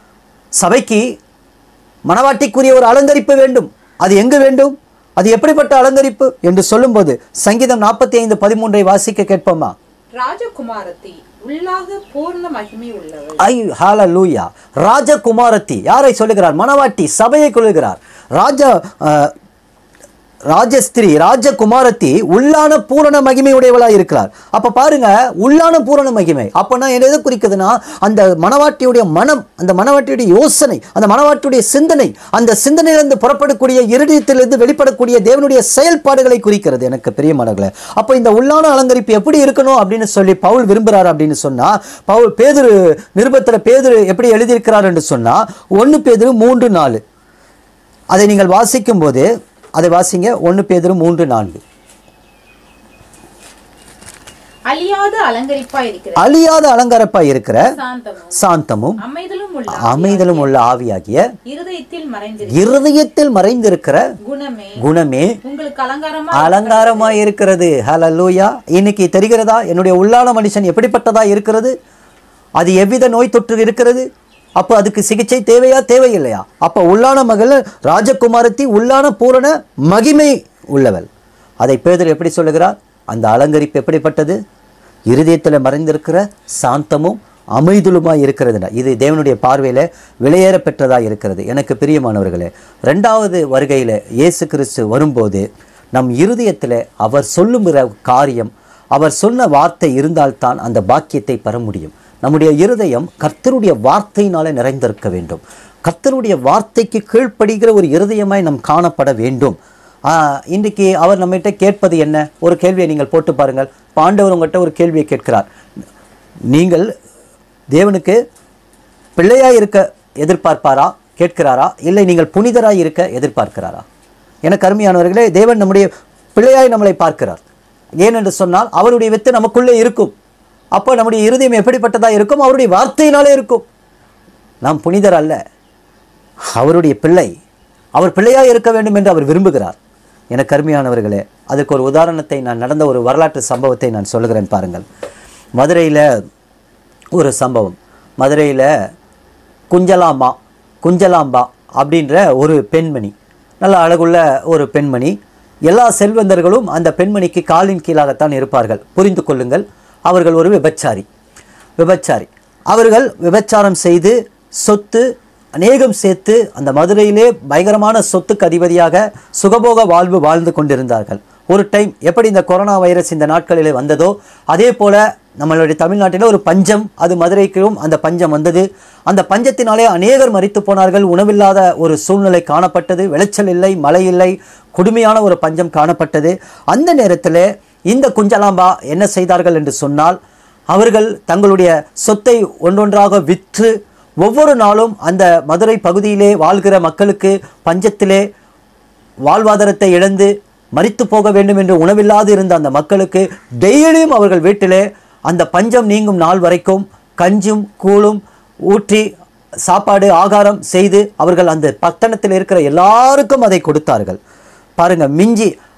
சபைக்கு மணவாட்டிக்குரிய ஒரு அலங்கரிப்பு வேண்டும் அது எங்கு வேண்டும் அது எப்படிப்பட்ட அலங்கரிப்பு என்று சொல்லும்போது சங்கீதம் நாற்பத்தி ஐந்து பதிமூன்றை வாசிக்க கேட்போமா ராஜகுமாரத்தி உள்ளாக பூர்ண மகிமை உள்ளவள் ஐ ஹalleluya ராஜகுமாரத்தி யாரை சொல்லுகிறார் மணவாட்டி சபையை கொள்ளுகிறார் ராஜ அஹ், ராஜஸ்திரீ ராஜகுமாரத்தி உள்ளான பூரண மகிமை உடையவளாக இருக்கிறார் அப்ப பாருங்க உள்ளான பூரண மகிமை அப்பனா என்ன எதை குறிக்குதுன்னா அந்த மணவாட்டியுடைய மனம் அந்த மணவாட்டியுடைய யோசனை அந்த மணவாட்டியுடைய சிந்தனை அந்த சிந்தனையிலிருந்து புறப்படக்கூடிய இருதயத்திலிருந்து வெளிப்படக்கூடிய தேவனுடைய செயல்பாடுகளை குறிக்கிறது எனக்கு பிரியமானவர்களே அப்போ இந்த உள்ளான அலங்கரிப்பு எப்படி இருக்கணும் அப்படின்னு சொல்லி பவுல் விரும்புகிறார் அப்படின்னு சொன்னா பவுல் பேதுரு நிருபத்தில் பேதுரு எப்படி எழுதியிருக்கிறார் என்று சொன்னா ஒன்று பேதுரு மூன்று நாலு அதை நீங்கள் வாசிக்கும் போது அதை வாசிங்க ஒன்று பேதுரு மூன்று நான்கு அழியாத அலங்கரிப்பா இருக்கிற அழியாத அலங்கரப்பாய் இருக்கிற சாந்தமும் சாந்தமும் அமைதலும் உள்ள அமைதலும் உள்ள ஆவியாகிய இருதயத்தில் மறைந்திருக்கிற இருதயத்தில் மறைந்திருக்கிற குணமே குணமே உங்களுக்கு அலங்காரமா அலங்காரமாய் இருக்கிறது ஹalleluya இன்னைக்கு தெரிகிறதா என்னுடைய உள்ளான மனுஷன் எப்படிப்பட்டதா இருக்கிறது அது எவ்வித நோய் தொற்று இருக்கிறது அப்போ அதுக்கு சிகிச்சை தேவையா தேவையில்லையா அப்போ உள்ளான மகள் ராஜகுமாரத்தி உள்ளான பூரண மகிமை உள்ளவள் அதை பேதர் எப்படி சொல்லுகிறார் அந்த அலங்கரிப்பு எப்படிப்பட்டது இருதயத்தில் மறைந்திருக்கிற சாந்தமும் அமைதலுமாய் இருக்கிறதுனா இது தேவனுடைய பார்வையில் விலையேற பெற்றதாக இருக்கிறது எனக்கு பிரியமானவர்களே ரெண்டாவது வருகையில் இயேசு கிறிஸ்து வரும்போது நம் இருதயத்தில் அவர் சொல்லுகிற காரியம் அவர் சொன்ன வார்த்தை இருந்தால்தான் அந்த பாக்கியத்தை பெற முடியும் நம்முடைய இருதயம் கர்த்தருடைய வார்த்தையினாலே நிறைந்திருக்க வேண்டும் கர்த்தருடைய வார்த்தைக்கு கீழ்ப்படுகிற ஒரு இருதயமாய் நம் காணப்பட வேண்டும் ஆஹ், இன்றைக்கு அவர் நம்மகிட்ட கேட்பது என்ன ஒரு கேள்வியை நீங்கள் போட்டு பாருங்கள் பாண்டவர் உங்கள்கிட்ட ஒரு கேள்வியை கேட்கிறார் நீங்கள் தேவனுக்கு பிள்ளையாய் இருக்க எதிர்பார்ப்பாரா கேட்கிறாரா இல்லை நீங்கள் புனிதராய் இருக்க எதிர்பார்க்கிறாரா எனக்கு அருமையானவர்களே தேவன் நம்முடைய பிள்ளையாய் நம்மளை பார்க்கிறார் ஏனென்று சொன்னால் அவருடைய வித்து நமக்குள்ளே இருக்கும் அப்போ நம்முடைய இருதயம் எப்படிப்பட்டதாக இருக்கும் அவருடைய வார்த்தையினாலே இருக்கும் நாம் புனிதர் அல்ல அவருடைய பிள்ளை அவர் பிள்ளையாக இருக்க வேண்டும் என்று அவர் விரும்புகிறார் எனக்கு அருமையானவர்களே அதற்கு ஒரு உதாரணத்தை நான் நடந்த ஒரு வரலாற்று சம்பவத்தை நான் சொல்லுகிறேன் பாருங்கள் மதுரையில் ஒரு சம்பவம் மதுரையில் குஞ்சலாம்பா குஞ்சலாம்பா அப்படின்ற ஒரு பெண்மணி நல்ல அழகுள்ள ஒரு பெண்மணி எல்லா செல்வந்தர்களும் அந்த பெண்மணிக்கு காலின் கீழாகத்தான் இருப்பார்கள் புரிந்து கொள்ளுங்கள் அவர்கள் ஒரு விபச்சாரி விபச்சாரி அவர்கள் விபச்சாரம் செய்து சொத்து அநேகம் சேர்த்து அந்த மதுரையிலே பயங்கரமான சொத்துக்கு அதிபதியாக சுகபோக வாழ்வு வாழ்ந்து கொண்டிருந்தார்கள் ஒரு டைம் எப்படி இந்த கொரோனா வைரஸ் இந்த நாட்களிலே வந்ததோ அதே போல நம்மளுடைய தமிழ்நாட்டில் ஒரு பஞ்சம் அது மதுரைக்கும் அந்த பஞ்சம் வந்தது அந்த பஞ்சத்தினாலே அநேகர் மரித்து போனார்கள் உணவில்லாத ஒரு சூழ்நிலை காணப்பட்டது விளைச்சல் இல்லை மழை இல்லை கொடுமையான ஒரு பஞ்சம் காணப்பட்டது அந்த நேரத்தில் இந்த குஞ்சலாம்பா என்ன செய்தார்கள் என்று சொன்னால் அவர்கள் தங்களுடைய சொத்தை ஒன்றொன்றாக விற்று ஒவ்வொரு நாளும் அந்த மதுரை பகுதியிலே வாழ்கிற மக்களுக்கு பஞ்சத்திலே வாழ்வாதாரத்தை இழந்து மரித்து போக வேண்டும் என்று உணவில்லாது இருந்த அந்த மக்களுக்கு டெய்லியும் அவர்கள் வீட்டிலே அந்த பஞ்சம் நீங்கும் நாள் வரைக்கும் கஞ்சும் கூழும் ஊற்றி சாப்பாடு ஆகாரம் செய்து அவர்கள் அந்த பட்டணத்தில் இருக்கிற எல்லாருக்கும் அதை கொடுத்தார்கள் பாருங்க மிஞ்சி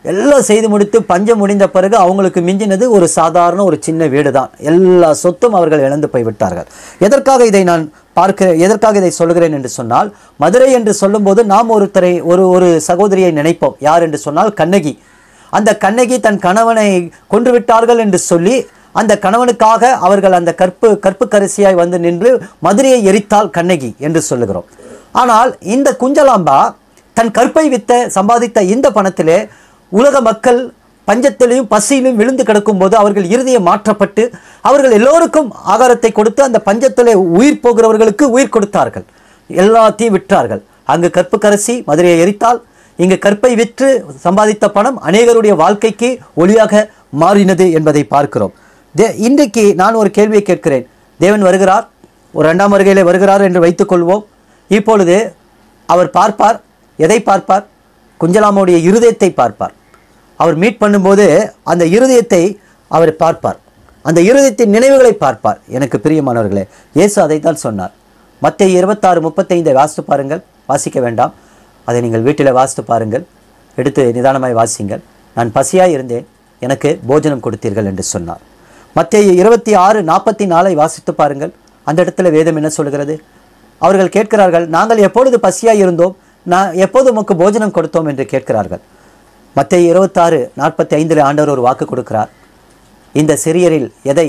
எல்லாம் செய்து முடித்து பஞ்சம் முடிந்த பிறகு அவங்களுக்கு மிஞ்சினது ஒரு சாதாரண ஒரு சின்ன வீடு தான் எல்லா சொத்தும் அவர்கள் இழந்து போய்விட்டார்கள் எதற்காக இதை நான் பார்க்க எதற்காக இதை சொல்கிறேன் என்று சொன்னால் மதுரை என்று சொல்லும்போது நாம் ஒருத்தரை ஒரு ஒரு சகோதரியை நினைப்போம் யார் என்று சொன்னால் கண்ணகி அந்த கண்ணகி தன் கணவனை கொன்று விட்டார்கள் என்று சொல்லி அந்த கணவனுக்காக அவர்கள் அந்த கற்பு கற்பு கரிசியாய் வந்து நின்று மதுரையை எரித்தாள் கண்ணகி என்று சொல்லுகிறோம் ஆனால் இந்த குஞ்சலாம்பா தன் கற்பை வித்த சம்பாதித்த இந்த பணத்திலே உலக மக்கள் பஞ்சத்திலையும் பசியிலும் விழுந்து கிடக்கும்போது அவர்கள் இருதயம் மாற்றப்பட்டு அவர்கள் எல்லோருக்கும் ஆகாரத்தை கொடுத்து அந்த பஞ்சத்திலே உயிர் போகிறவர்களுக்கு உயிர் கொடுத்தார்கள் எல்லாத்தையும் விற்றார்கள் அங்கு கற்பு கரசி மதுரையை எரித்தால் இங்கு கற்பை விற்று சம்பாதித்த பணம் அநேகருடைய வாழ்க்கைக்கு ஒளியாக மாறினது என்பதை பார்க்கிறோம் தே இன்றைக்கு நான் ஒரு கேள்வியை கேட்கிறேன் தேவன் வருகிறார் ஒரு ரெண்டாம் வருகையிலே வருகிறார் என்று வைத்துக்கொள்வோம் இப்பொழுது அவர் பார்ப்பார் எதை பார்ப்பார் குஞ்சலாமுடைய இருதயத்தை பார்ப்பார் அவர் மீட் பண்ணும்போது அந்த இருதயத்தை அவர் பார்ப்பார் அந்த இருதயத்தின் நினைவுகளை பார்ப்பார் எனக்கு பிரியமானவர்களே இயேசு அதைத்தான் சொன்னார் மத்திய இருபத்தாறு முப்பத்தைந்தை வாசித்து பாருங்கள் வாசிக்க வேண்டாம் அதை நீங்கள் வீட்டில் வாசித்து பாருங்கள் எடுத்து நிதானமாய் வாசிங்கள் நான் பசியாய் இருந்தேன் எனக்கு போஜனம் கொடுத்தீர்கள் என்று சொன்னார் மத்திய இருபத்தி ஆறு நாற்பத்தி நாலை வாசித்து பாருங்கள் அந்த இடத்துல வேதம் என்ன சொல்கிறது அவர்கள் கேட்கிறார்கள் நாங்கள் எப்பொழுது பசியாய் இருந்தோம் நான் எப்போது உமக்கு போஜனம் கொடுத்தோம் என்று கேட்கிறார்கள் மத்திய இருபத்தாறு நாற்பத்தி ஐந்தில் ஆண்டவர் ஒரு வாக்கு கொடுக்கிறார் இந்த சிறியரில் எதை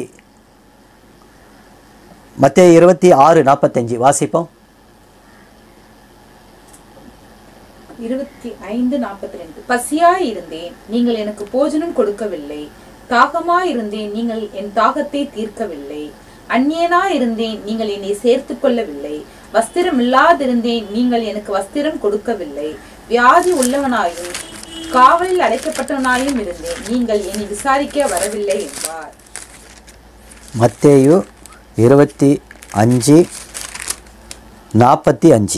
மத்திய இருபத்தி ஆறு நாற்பத்தஞ்சு வாசிப்போம் இருபத்தி ஐந்து நாற்பத்தி ரெண்டு பசியாய் இருந்தேன் நீங்கள் எனக்கு போஜனம் கொடுக்கவில்லை தாகமாய் இருந்தேன் நீங்கள் என் தாகத்தை தீர்க்கவில்லை அந்நியனா இருந்தேன் நீங்கள் என்னை சேர்த்து கொள்ளவில்லை வஸ்திரம் இல்லாதிருந்தேன் நீங்கள் எனக்கு வஸ்திரம் கொடுக்கவில்லை வியாதி உள்ளவனாயும் காவலில் அடைக்கப்பட்டவனாயும் இருந்தேன் நீங்கள் என்னை விசாரிக்க வரவில்லை என்பார் மத்தேயு இருபத்தி அஞ்சு நாற்பத்தி அஞ்சு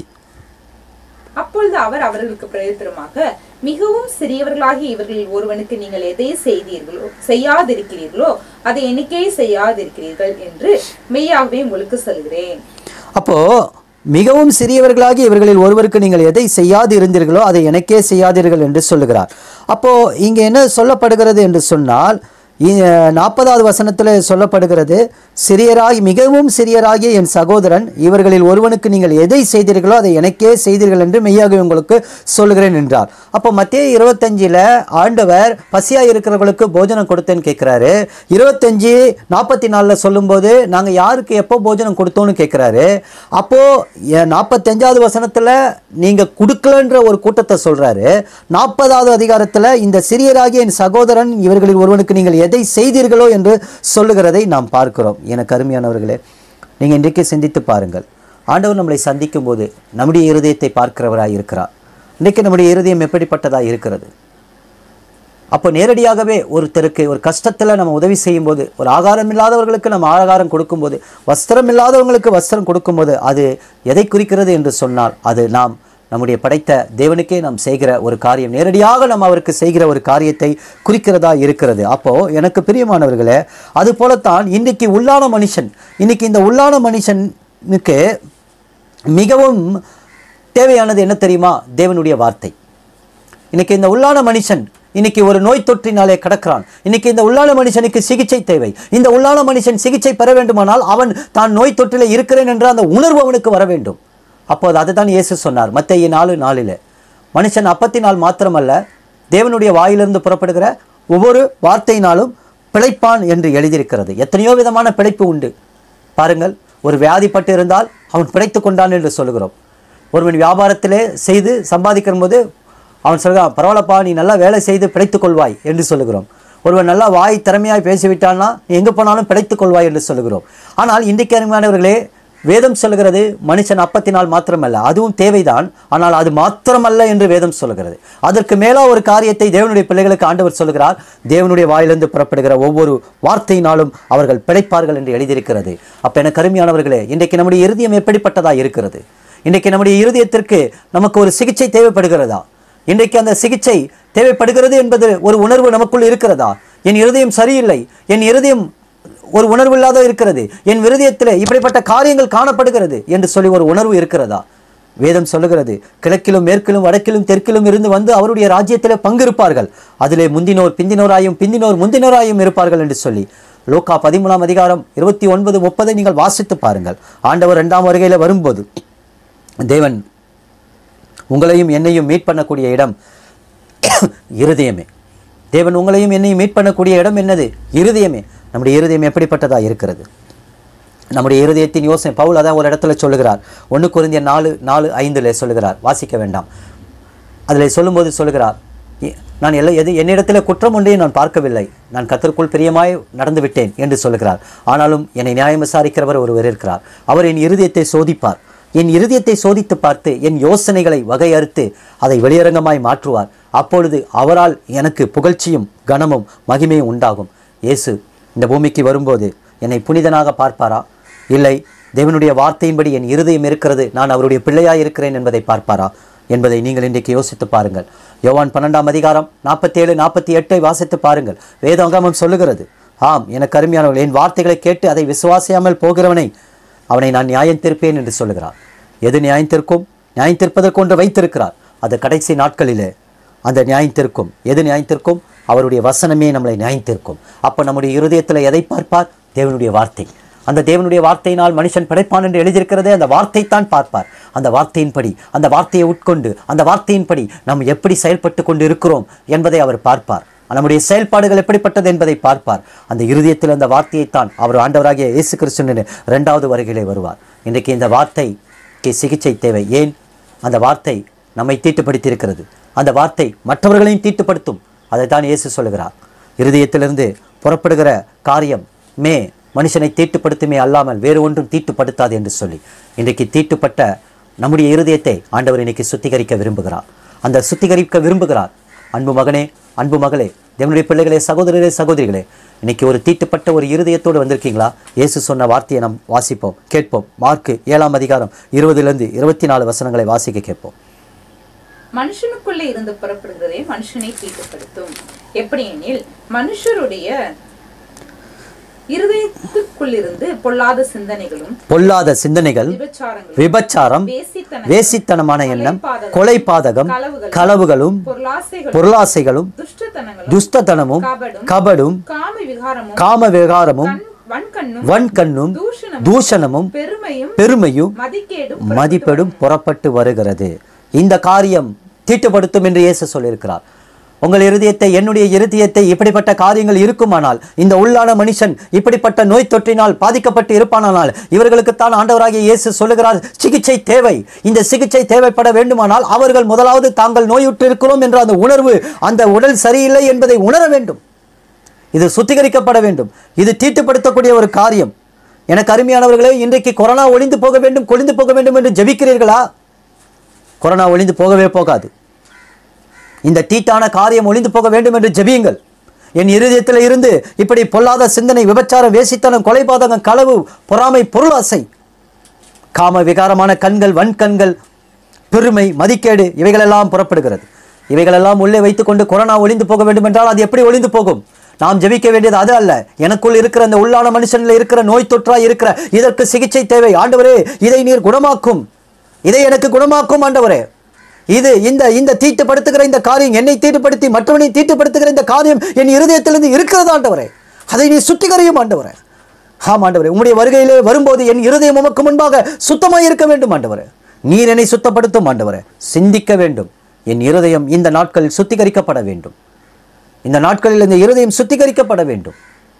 அப்பொழுது அவர் அவர்களுக்கு பிரயோஜனமாக மிகவும் சிறியவர்களாகிய இவர்களில் ஒருவனுக்கு நீங்கள் எதை செய்தீர்களோ செய்யாதிருக்கிறீர்களோ அதை எனக்கே செய்யாதிருக்கிறீர்கள் என்று மெய்யாகவே உங்களுக்கு சொல்கிறேன் அப்போ மிகவும் சிறியவர்களாகி இவர்களில் ஒருவருக்கு நீங்கள் எதை செய்யாது இருந்தீர்களோ அதை எனக்கே செய்யாதீர்கள் என்று சொல்லுகிறார் அப்போ இங்க என்ன சொல்லப்படுகிறது என்று சொன்னால் இ- நாற்பதாவது வசனத்தில் சொல்லப்படுகிறது சிறியராகி மிகவும் சிறியராகிய என் சகோதரன் இவர்களில் ஒருவனுக்கு நீங்கள் எதை செய்தீர்களோ அதை எனக்கே செய்தீர்கள் என்று மெய்யாக உங்களுக்கு சொல்லுகிறேன் என்றார் அப்போ மத்திய இருபத்தஞ்சில் ஆண்டவர் பசியாக இருக்கிறவர்களுக்கு போஜனம் கொடுத்தேன்னு கேட்குறாரு இருபத்தஞ்சி நாற்பத்தி நாலில் சொல்லும்போது நாங்கள் யாருக்கு எப்போ போஜனம் கொடுத்தோன்னு கேட்குறாரு அப்போது நாற்பத்தஞ்சாவது வசனத்தில் நீங்கள் கொடுக்கலன்ற ஒரு கூட்டத்தை சொல்கிறாரு நாற்பதாவது அதிகாரத்தில் இந்த சிறியராகிய என் சகோதரன் இவர்களில் ஒருவனுக்கு நீங்கள் எதை செய்தீர்களோ என்று சொல்லுகிறதை நாம் பார்க்கிறோம் எனக்கு அருமையானவர்களே நீங்கள் இன்றைக்கு சிந்தித்து பாருங்கள் ஆண்டவர் நம்மளை சந்திக்கும் போது நம்முடைய இருதயத்தை பார்க்கிறவராய் இருக்கிறார் இன்றைக்கு நம்முடைய இருதயம் எப்படிப்பட்டதாக இருக்கிறது அப்போ நேரடியாகவே ஒருத்தருக்கு ஒரு கஷ்டத்தில் நம்ம உதவி செய்யும்போது ஒரு ஆகாரம் இல்லாதவர்களுக்கு நம்ம ஆகாரம் கொடுக்கும்போது வஸ்திரம் இல்லாதவங்களுக்கு வஸ்திரம் கொடுக்கும்போது அது எதை குறிக்கிறது என்று சொன்னால் அது நாம் நம்முடைய படைத்த தேவனுக்கே நாம் செய்கிற ஒரு காரியம் நேரடியாக நம்ம அவருக்கு செய்கிற ஒரு காரியத்தை குறிக்கிறதா இருக்கிறது அப்போ எனக்கு பிரியமானவர்களே அது போலத்தான் இன்னைக்கு உள்ளான மனுஷன் இன்னைக்கு இந்த உள்ளான மனுஷனுக்கு மிகவும் தேவையானது என்ன தெரியுமா தேவனுடைய வார்த்தை இன்னைக்கு இந்த உள்ளான மனுஷன் இன்னைக்கு ஒரு நோய் தொற்றினாலே கிடக்கிறான் இன்னைக்கு இந்த உள்ளான மனுஷனுக்கு சிகிச்சை தேவை இந்த உள்ளான மனுஷன் சிகிச்சை பெற வேண்டுமானால் அவன் தான் நோய் தொற்றில் இருக்கிறேன் என்ற அந்த உணர்வு அவனுக்கு வர வேண்டும் அப்போது அதுதான் இயேசு சொன்னார் மத்திய நாலு நாளில் மனுஷன் அப்பத்தினால் மாத்திரமல்ல தேவனுடைய வாயிலிருந்து புறப்படுகிற ஒவ்வொரு வார்த்தையினாலும் பிழைப்பான் என்று எழுதியிருக்கிறது எத்தனையோ விதமான பிழைப்பு உண்டு பாருங்கள் ஒரு வியாதிப்பட்டு இருந்தால் அவன் பிழைத்து கொண்டான் என்று சொல்லுகிறோம் ஒருவன் வியாபாரத்திலே செய்து சம்பாதிக்கிற போது அவன் சொல்கிறான் பரவாயில்லப்பா நீ நல்லா வேலை செய்து பிழைத்துக் கொள்வாய் என்று சொல்லுகிறோம் ஒருவன் நல்லா வாய் திறமையாய் பேசிவிட்டான்னா நீ எங்கே போனாலும் பிழைத்துக் கொள்வாய் என்று சொல்லுகிறோம் ஆனால் இன்றைக்கு அருமையானவர்களே வேதம் சொல்லுகிறது மனுஷன் அப்பத்தினால் மாத்திரமல்ல அதுவும் தேவைதான் ஆனால் அது மாத்திரமல்ல என்று வேதம் சொல்லுகிறது அதற்கு மேலா ஒரு காரியத்தை தேவனுடைய பிள்ளைகளுக்கு ஆண்டவர் சொல்லுகிறார் தேவனுடைய வாயிலிருந்து புறப்படுகிற ஒவ்வொரு வார்த்தையினாலும் அவர்கள் பிழைப்பார்கள் என்று எழுதியிருக்கிறது அப்ப எனக்கு அருமையானவர்களே இன்றைக்கு நம்முடைய இருதயம் எப்படிப்பட்டதா இருக்கிறது இன்றைக்கு நம்முடைய இருதயத்திற்கு நமக்கு ஒரு சிகிச்சை தேவைப்படுகிறதா இன்றைக்கு அந்த சிகிச்சை தேவைப்படுகிறது என்பது ஒரு உணர்வு நமக்குள் இருக்கிறதா என் இருதயம் சரியில்லை என் இருதயம் ஒரு உணர்வு இல்லாத இருக்கிறது என் இருதயத்தில் இப்படிப்பட்ட காரியங்கள் காணப்படுகிறது என்று சொல்லி ஒரு உணர்வு இருக்கிறதா வேதம் சொல்லுகிறது கிழக்கிலும் மேற்கிலும் வடக்கிலும் தெற்கிலும் இருந்து வந்து அவருடைய ராஜ்யத்திலே பங்கிருப்பார்கள் அதிலே முந்தினோர் பிந்தினோராயும் பிந்தினோர் முந்தினோராயும் இருப்பார்கள் என்று சொல்லி லோக்கா பதிமூணாம் அதிகாரம் இருபத்தி ஒன்பது முப்பதை நீங்கள் வாசித்து பாருங்கள் ஆண்டவர் இரண்டாம் வருகையில் வரும்போது தேவன் உங்களையும் என்னையும் மீட் பண்ணக்கூடிய இடம் இருதயமே தேவன் உங்களையும் என்னையும் மீட் பண்ணக்கூடிய இடம் என்னது இருதயமே நம்முடைய இருதயம் எப்படிப்பட்டதா இருக்கிறது நம்முடைய இருதயத்தின் யோசனை பவுல் அதான் ஒரு இடத்துல சொல்லுகிறார் ஒன்று குருந்திய நாலு நாலு ஐந்தில் சொல்லுகிறார் வாசிக்க வேண்டாம் அதில் சொல்லும்போது சொல்லுகிறார் "எ- நான் எல்லாம் எது என்னிடத்தில் குற்றம் ஒன்றையும் நான் பார்க்கவில்லை நான் கத்தருக்குள் பிரியமாய் நடந்து விட்டேன் என்று சொல்லுகிறார் ஆனாலும் என்னை நியாயம் விசாரிக்கிறவர் ஒருவர் இருக்கிறார் அவர் என் இருதயத்தை சோதிப்பார் என் இருதயத்தை சோதித்து பார்த்து என் யோசனைகளை வகையறுத்து அதை வெளியரங்கமாய் மாற்றுவார் அப்பொழுது அவரால் எனக்கு புகழ்ச்சியும் கனமும் மகிமையும் உண்டாகும் இயேசு இந்த பூமிக்கு வரும்போது என்னை புனிதனாக பார்ப்பாரா இல்லை தேவனுடைய வார்த்தையின்படி என் இருதயம் இருக்கிறது நான் அவருடைய பிள்ளையாய் இருக்கிறேன் என்பதை பார்ப்பாரா என்பதை நீங்கள் இன்றைக்கு யோசித்து பாருங்கள் யோவான் பன்னெண்டாம் அதிகாரம் நாற்பத்தேழு நாற்பத்தி எட்டை வாசித்து பாருங்கள் வேதாங்கமம் சொல்லுகிறது ஆம் எனக்கு அருமையானவர்கள் என் வார்த்தைகளை கேட்டு அதை விசுவாசியாமல் போகிறவனை அவனை நான் நியாயம் தீர்ப்பேன் என்று சொல்லுகிறார் எது நியாயம் தீர்க்கும் நியாயம் தீர்ப்பதற்கு ஒன்று வைத்திருக்கிறார் அது கடைசி நாட்களிலே அந்த நியாயம் தீர்க்கும் எது நியாயம் தீர்க்கும் அவருடைய வசனமே நம்மளை நியாயம் தீர்க்கும் அப்போ நம்முடைய இருதயத்தில் எதை பார்ப்பார் தேவனுடைய வார்த்தை அந்த தேவனுடைய வார்த்தையினால் மனுஷன் படைப்பான் என்று எழுதியிருக்கிறதே அந்த வார்த்தை தான் பார்ப்பார் அந்த வார்த்தையின்படி அந்த வார்த்தையை உட்கொண்டு அந்த வார்த்தையின்படி நாம் எப்படி செயல்பட்டு கொண்டு இருக்கிறோம் என்பதை அவர் பார்ப்பார் நம்முடைய செயல்பாடுகள் எப்படிப்பட்டது என்பதை பார்ப்பார் அந்த இருதயத்தில் அந்த வார்த்தையைத்தான் அவர் ஆண்டவராகிய இயேசு கிறிஸ்துவின் இரண்டாவது வருகையிலே வருவார் இன்றைக்கு இந்த வார்த்தைக்கு சிகிச்சை தேவை ஏன் அந்த வார்த்தை நம்மை தீட்டுப்படுத்தியிருக்கிறது அந்த வார்த்தை மற்றவர்களையும் தீட்டுப்படுத்தும் அதைத்தான் இயேசு சொல்லுகிறார் இருதயத்திலிருந்து புறப்படுகிற காரியம் மே மனுஷனை தீட்டுப்படுத்துமே அல்லாமல் வேறு ஒன்றும் தீட்டுப்படுத்தாது என்று சொல்லி இன்றைக்கு தீட்டுப்பட்ட நம்முடைய இருதயத்தை ஆண்டவர் இன்னைக்கு சுத்திகரிக்க விரும்புகிறார் அந்த சுத்திகரிக்க விரும்புகிறார் அன்பு மகனே அன்பு மகளே தேவனுடைய பிள்ளைகளே சகோதரரே சகோதரிகளே இன்னைக்கு ஒரு தீட்டுப்பட்ட ஒரு இருதயத்தோடு வந்திருக்கீங்களா இயேசு சொன்ன வார்த்தையை நாம் வாசிப்போம் கேட்போம் மார்க்கு ஏழாம் அதிகாரம் இருபதிலிருந்து இருபத்தி நாலு வசனங்களை வாசிக்க கேட்போம் மனுஷனுக்குள்ளே இருந்து புறப்படுகிறதே மனுஷனை தீட்டுப்படுத்தும் எப்படி எனில் மனுஷருடைய இருதயத்துக்குள்ளிருந்து பொல்லாத சிந்தனைகளும் பொல்லாத சிந்தனைகள் விபச்சாரங்களும் விபச்சாரம் வேசித்தனம் வேசித்தனமான எண்ணம் கொலைபாதகம், கொலைபாதகம் களவுகளும், களவுகளும் பொருளாசைகளும் பொருளாசைகளும் துஷ்டத்தனங்களும் துஷ்டத்தனமும் கபடும் கபடும் காம விகாரமும் காம விகாரமும் கண்- வன்கண்ணும் வன்கண்ணும் தூஷணமும் தூஷணமும் பெருமையும் பெருமையும் மதிக்கேடும் மதிப்பெடும் புறப்பட்டு வருகிறது இந்த காரியம் தீட்டுப்படுத்தும் என்று இயேசு சொல்லியிருக்கிறார் உங்கள் இருதயத்தை என்னுடைய இருதயத்தை இப்படிப்பட்ட காரியங்கள் இருக்குமானால் இந்த உள்ளான மனுஷன் இப்படிப்பட்ட நோய் தொற்றினால் பாதிக்கப்பட்டு இருப்பானால் இவர்களுக்குத்தான் ஆண்டவராகிய இயேசு சொல்லுகிறார் சிகிச்சை தேவை இந்த சிகிச்சை தேவைப்பட வேண்டுமானால் அவர்கள் முதலாவது தாங்கள் நோயுற்று இருக்கிறோம் என்ற அந்த உணர்வு அந்த உடல் சரியில்லை என்பதை உணர வேண்டும் இது சுத்திகரிக்கப்பட வேண்டும் இது தீட்டுப்படுத்தக்கூடிய ஒரு காரியம் எனக்கு அருமையானவர்களே இன்றைக்கு கொரோனா ஒளிந்து போக வேண்டும் கொளிந்து போக வேண்டும் என்று ஜெபிக்கிறீர்களா கொரோனா ஒளிந்து போகவே போகாது இந்த தீட்டான காரியம் ஒளிந்து போக வேண்டும் என்று ஜெபியுங்கள் என் இருதயத்தில் இருந்து இப்படி பொல்லாத சிந்தனை விபச்சாரம் வேசித்தனம் கொலைபாதகம் களவு பொறாமை பொருளாசை காம விகாரமான கண்கள் வன்கண்கள் பெருமை மதிக்கேடு இவைகளெல்லாம் புறப்படுகிறது இவைகளெல்லாம் உள்ளே வைத்துக்கொண்டு கொரோனா ஒளிந்து போக வேண்டும் என்றால் அது எப்படி ஒளிந்து போகும் நாம் ஜெபிக்க வேண்டியது அது அல்ல எனக்குள் இருக்கிற அந்த உள்ளான மனுஷனில் இருக்கிற நோய் தொற்றாய் இருக்கிற இதற்கு சிகிச்சை தேவை ஆண்டவரே இதை நீர் குணமாக்கும் இதை எனக்கு குணமாக்கும் ஆண்டவரே இது இந்த இந்த தீட்டுப்படுத்துகிற இந்த காரியம் என்னை தீட்டுப்படுத்தி மற்றவனை தீட்டுப்படுத்துகிற இந்த காரியம் என் இருதயத்திலிருந்து இருக்கிறது ஆண்டவரே அதை நீ சுத்திகரியும் ஆண்டவரே ஆம் ஆண்டவரே உம்முடைய வருகையிலே வரும்போது என் இருதயம் உமக்கு முன்பாக சுத்தமாய் இருக்க வேண்டும் ஆண்டவரே நீர் என்னை சுத்தப்படுத்தும் ஆண்டவரே சிந்திக்க வேண்டும் என் இருதயம் இந்த நாட்களில் சுத்திகரிக்கப்பட வேண்டும் இந்த நாட்களில் இந்த இருதயம் சுத்திகரிக்கப்பட வேண்டும்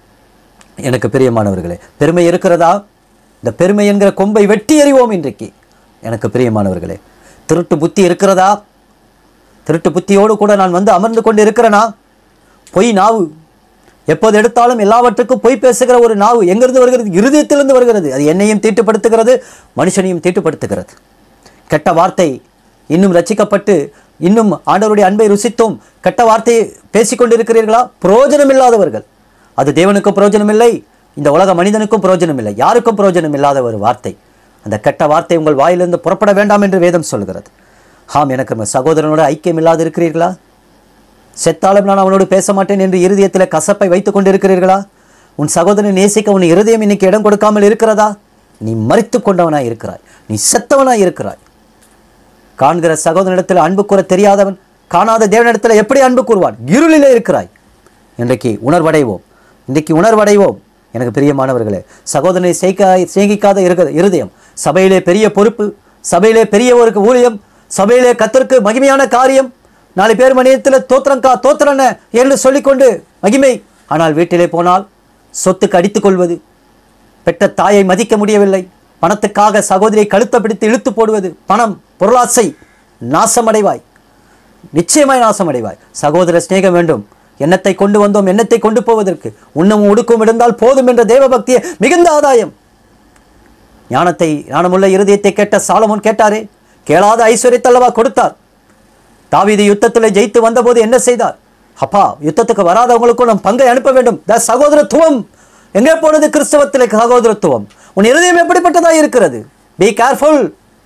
எனக்கு பிரியமானவர்களே பெருமை இருக்கிறதா இந்த பெருமை என்கிற கொம்பை வெட்டி எறிவோம் இன்றைக்கு எனக்கு பிரியமானவர்களே திருட்டு புத்தி இருக்கிறதா திருட்டு புத்தியோடு கூட நான் வந்து அமர்ந்து கொண்டு இருக்கிறேனா பொய் நாவு எப்போது எடுத்தாலும் எல்லாவற்றுக்கும் பொய் பேசுகிற ஒரு நாவு எங்கிருந்து வருகிறது இருதயத்திலிருந்து வருகிறது அது என்னையும் தீட்டுப்படுத்துகிறது மனுஷனையும் தீட்டுப்படுத்துகிறது கெட்ட வார்த்தை இன்னும் ரட்சிக்கப்பட்டு இன்னும் ஆண்டவருடைய அன்பை ருசித்தும் கெட்ட வார்த்தையை பேசிக்கொண்டிருக்கிறீர்களா பிரயோஜனம் இல்லாதவர்கள் அது தேவனுக்கும் பிரயோஜனம் இல்லை இந்த உலக மனிதனுக்கும் பிரயோஜனம் இல்லை யாருக்கும் பிரயோஜனம் இல்லாத ஒரு வார்த்தை அந்த கெட்ட வார்த்தை உங்கள் வாயிலிருந்து புறப்பட வேண்டாம் என்று வேதம் சொல்கிறது ஆம் எனக்கு நம்ம சகோதரனோட ஐக்கியம் இல்லாது இருக்கிறீர்களா செத்தாலும் நான் அவனோடு பேச மாட்டேன் என்று இருதயத்தில் கசப்பை வைத்துக் கொண்டிருக்கிறீர்களா உன் சகோதரனை நேசிக்க உன் இருதயம் இன்னைக்கு இடம் கொடுக்காமல் இருக்கிறதா நீ மறித்து கொண்டவனாய் இருக்கிறாய் நீ செத்தவனாய் இருக்கிறாய் காண்கிற சகோதரனிடத்தில் அன்பு கூற தெரியாதவன் காணாத தேவனிடத்தில் எப்படி அன்பு கூறுவான் இருளிலே இருக்கிறாய் இன்றைக்கு உணர்வடைவோம் இன்றைக்கு உணர்வடைவோம் எனக்கு பிரியமானவர்களே சகோதரனை சேகா சேகிக்காத இருக்க இருதயம் சபையிலே பெரிய பொறுப்பு சபையிலே பெரிய ஒரு ஊழியம் சபையிலே கத்தருக்கு மகிமையான காரியம் நாலு பேர் மணியத்தில் தோத்திரங்கா தோத்திரன என்று சொல்லிக்கொண்டு மகிமை ஆனால் வீட்டிலே போனால் சொத்துக்கு அடித்துக் கொள்வது பெற்ற தாயை மதிக்க முடியவில்லை பணத்துக்காக சகோதரியை கழுத்தை பிடித்து இழுத்து போடுவது பணம் பொருளாசை நாசமடைவாய் நிச்சயமாய் நாசமடைவாய் சகோதர சிநேகம் வேண்டும் எண்ணத்தை கொண்டு வந்தோம் எண்ணத்தை கொண்டு போவதற்கு உண்ணவும் உடுக்கும் இருந்தால் போதும் என்ற தேவ பக்தியே மிகுந்த ஆதாயம் ஞானத்தை ஞானமுள்ள இருதயத்தை கேட்ட சாலமோன் கேட்டாரே கேளாத ஐஸ்வர்யத்தல்லவா கொடுத்தார் தாவீது யுத்தத்தில் ஜெயித்து வந்தபோது என்ன செய்தார் அப்பா யுத்தத்துக்கு வராதவங்களுக்கும் நம் பங்கை அனுப்ப வேண்டும் த சகோதரத்துவம் எங்கே போனது கிறிஸ்தவத்தில் சகோதரத்துவம் உன் இருதயம் எப்படிப்பட்டதாக இருக்கிறது பி கேர்ஃபுல்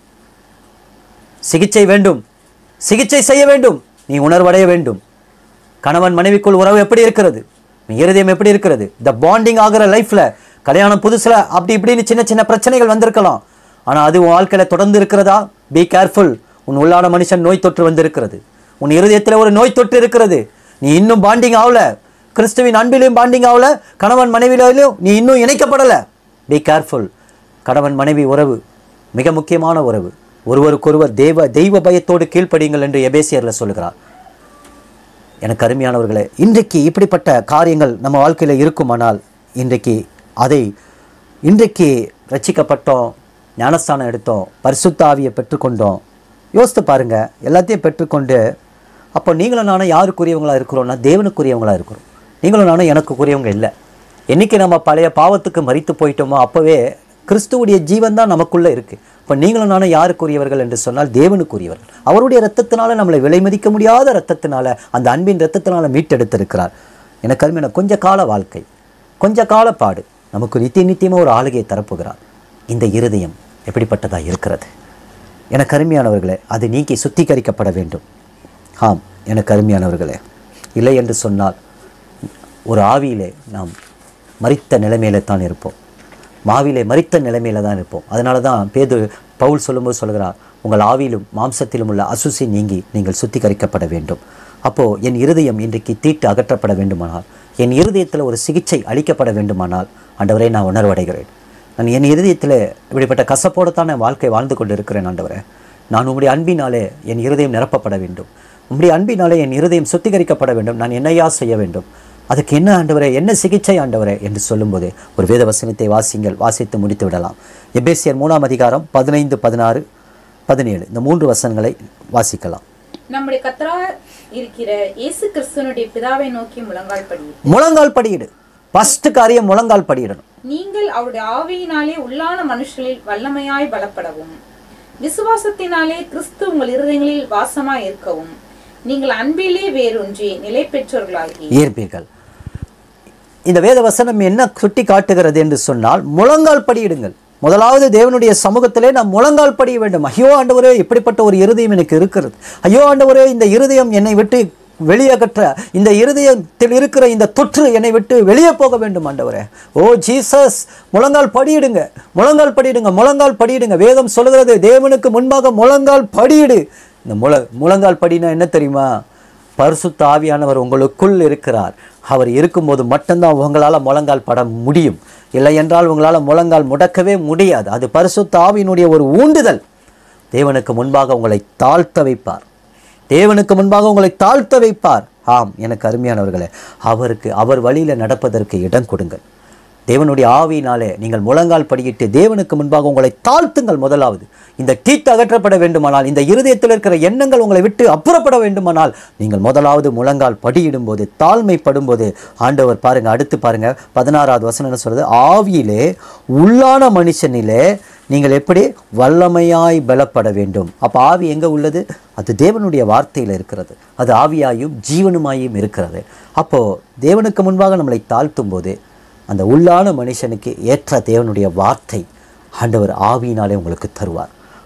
சிகிச்சை வேண்டும் சிகிச்சை செய்ய வேண்டும் நீ உணர்வடைய வேண்டும் கணவன் மனைவிக்குள் உறவு எப்படி இருக்கிறது நீ இருதயம் எப்படி இருக்கிறது த பாண்டிங் ஆகிற லைஃப்ல கல்யாணம் புதுசுல அப்படி இப்படின்னு சின்ன சின்ன பிரச்சனைகள் வந்திருக்கலாம் ஆனா அது உன் வாழ்க்கையில தொடர்ந்து இருக்கிறதா பி கேர்ஃபுல் உன் உள்ளான மனுஷன் நோய் தொற்று வந்திருக்கிறது உன் இருதயத்தில் ஒரு நோய் தொற்று இருக்கிறது நீ இன்னும் பாண்டிங் ஆகல கிறிஸ்துவின் அன்பிலையும் பாண்டிங் ஆகல கணவன் மனைவியிலும் நீ இன்னும் இணைக்கப்படல பி கேர்ஃபுல் கணவன் மனைவி உறவு மிக முக்கியமான உறவு ஒருவருக்கொருவர் தேவ தெய்வ பயத்தோடு கீழ்ப்படியுங்கள் என்று எபேசியரில் சொல்லுகிறார் எனக்கு அருமையானவர்களே இன்றைக்கு இப்படிப்பட்ட காரியங்கள் நம்ம வாழ்க்கையில் இருக்குமானால் இன்றைக்கு அதை இன்றைக்கு ரட்சிக்கப்பட்டோம் ஞானஸ்தானம் எடுத்தோம் பரிசுத்த ஆவியை பெற்றுக்கொண்டோம் யோசித்து பாருங்க எல்லாத்தையும் பெற்றுக்கொண்டு அப்போ நீங்களும் நானும் யாருக்குரியவங்களா இருக்கிறோம்னா தேவனுக்குரியவங்களா இருக்கிறோம் நீங்களும் நானும் எனக்குரியவங்க இல்லை என்னைக்கு நம்ம பழைய பாவத்துக்கு மறித்து போயிட்டோமோ அப்போவே கிறிஸ்துவுடைய ஜீவன் தான் நமக்குள்ளே இருக்குது இப்போ நீங்களும் நானும் யாருக்குரியவர்கள் என்று சொன்னால் தேவனுக்குரியவர்கள் அவருடைய ரத்தத்தினால நம்மளை விலை மதிக்க முடியாத ரத்தத்தினால அந்த அன்பின் ரத்தத்தினால மீட்டெடுத்திருக்கிறார் எனக்கு அருமையான கொஞ்ச கால வாழ்க்கை கொஞ்ச கால பாடு நமக்கு நித்திய நித்தியமாக ஒரு ஆளுகையை தரப்புகிறார் இந்த இருதயம் எப்படிப்பட்டதாக இருக்கிறது எனக்கு அருமையானவர்களே அது நீக்கி சுத்திகரிக்கப்பட வேண்டும் ஆம் எனக்கு அருமையானவர்களே இல்லை என்று சொன்னால் ஒரு ஆவியிலே நாம் மறித்த நிலைமையில தான் இருப்போம் மாவிலே மறித்த நிலைமையில தான் இருப்போம் அதனால தான் பேது பவுல் சொல்லும்போது சொல்கிறார் உங்கள் ஆவியிலும் மாம்சத்திலும் உள்ள அசுசி நீங்கி நீங்கள் சுத்திகரிக்கப்பட வேண்டும் அப்போது என் இருதயம் இன்றைக்கு தீட்டு அகற்றப்பட வேண்டுமானால் என் இருதயத்தில் ஒரு சிகிச்சை அளிக்கப்பட வேண்டுமானால் ஆண்டவரை நான் உணர்வடைகிறேன் நான் என் இருதயத்தில் இப்படிப்பட்ட கசப்போடு தான் நான் வாழ்க்கை வாழ்ந்து கொண்டு இருக்கிறேன் ஆண்டவரே நான் உம்முடைய அன்பினாலே என் இருதயம் நிரப்பப்பட வேண்டும் உம்முடைய அன்பினாலே என் இருதயம் சுத்திகரிக்கப்பட வேண்டும் நான் என்னையா செய்ய வேண்டும் அதுக்கு என்ன ஆண்டவரே என்ன சிகிச்சை ஆண்டவரே என்று சொல்லும்போது ஒரு வேத வசனத்தை வாசிங்கள் வாசித்து முடித்து விடலாம் எபேசியர் மூணாம் அதிகாரம் பதினைந்து பதினாறு பதினேழு இந்த மூன்று வசனங்களை வாசிக்கலாம் நம்முடைய கத்தரா இருக்கிற இயேசு கிறிஸ்துவனுடைய பிதாவை நோக்கி முழங்கால் படியிட்டு முழங்கால் படியிடு ஃபஸ்ட்டு காரியம் முழங்கால் படியிடணும் நீங்கள் அவருடைய ஆவியினாலே உள்ளான மனுஷர்களில் வல்லமையாய் பலப்படவும் விசுவாசத்தினாலே கிறிஸ்து உங்கள் இருதயங்களில் வாசமாய் இருக்கவும் நீங்கள் அன்பிலே வேரூன்றி நிலை பெற்றவர்களாகி ஏற்பீர்கள் இந்த வேத வசனம் என்ன சுட்டி காட்டுகிறது என்று சொன்னால் முழங்கால் படியிடுங்கள் முதலாவது தேவனுடைய சமூகத்திலே நாம் முழங்கால் படிய வேண்டும் ஐயோ ஆண்டவரே இப்படிப்பட்ட ஒரு இருதயம் எனக்கு இருக்கிறது ஐயோ ஆண்டவரே இந்த இருதயம் என்னை விட்டு வெளியகற்ற இந்த இருதயத்தில் இருக்கிற இந்த தொற்று என்னை விட்டு வெளியே போக வேண்டும் ஆண்டவரே ஓ ஜீசஸ் முழங்கால் படியிடுங்க முழங்கால் படியிடுங்க முழங்கால் படியிடுங்க வேதம் சொல்கிறது தேவனுக்கு முன்பாக முழங்கால் படியிடு இந்த முழ முழங்கால் படினா என்ன தெரியுமா பரிசுத்த ஆவியானவர் உங்களுக்குள் இருக்கிறார் அவர் இருக்கும்போது மட்டும்தான் உங்களால் முழங்கால் பட முடியும் இல்லை என்றால் உங்களால் முழங்கால் முடக்கவே முடியாது அது பரிசுத்த ஆவியினுடைய ஒரு ஊண்டுதல் தேவனுக்கு முன்பாக உங்களை தாழ்த்த வைப்பார் தேவனுக்கு முன்பாக உங்களை தாழ்த்த வைப்பார் ஆம் எனக்கு அருமையானவர்களே அவருக்கு அவர் வழியில் நடப்பதற்கு இடம் கொடுங்கள் தேவனுடைய ஆவியினாலே நீங்கள் முழங்கால் படியிட்டு தேவனுக்கு முன்பாக உங்களை தாழ்த்துங்கள் முதலாவது இந்த தீட்டு அகற்றப்பட வேண்டுமானால் இந்த இருதயத்தில் இருக்கிற எண்ணங்கள் உங்களை விட்டு அப்புறப்பட வேண்டுமானால் நீங்கள் முதலாவது முழங்கால் படியிடும் போது தாழ்மைப்படும் போது ஆண்டவர் பாருங்க அடுத்து பாருங்க பதினாறாவது வசனம் என்ன சொல்றது ஆவியிலே உள்ளான மனுஷனிலே நீங்கள் எப்படி வல்லமையாய் பலப்பட வேண்டும் அப்போ ஆவி எங்கே உள்ளது அது தேவனுடைய வார்த்தையில் இருக்கிறது அது ஆவியாயும் ஜீவனுமாயும் இருக்கிறது அப்போது தேவனுக்கு முன்பாக நம்மளை தாழ்த்தும் போது அந்த உள்ளான மனுஷனுக்கு ஏற்ற தேவனுடைய வார்த்தை ஆண்டவர் ஆவியினாலே உங்களுக்கு தருவார்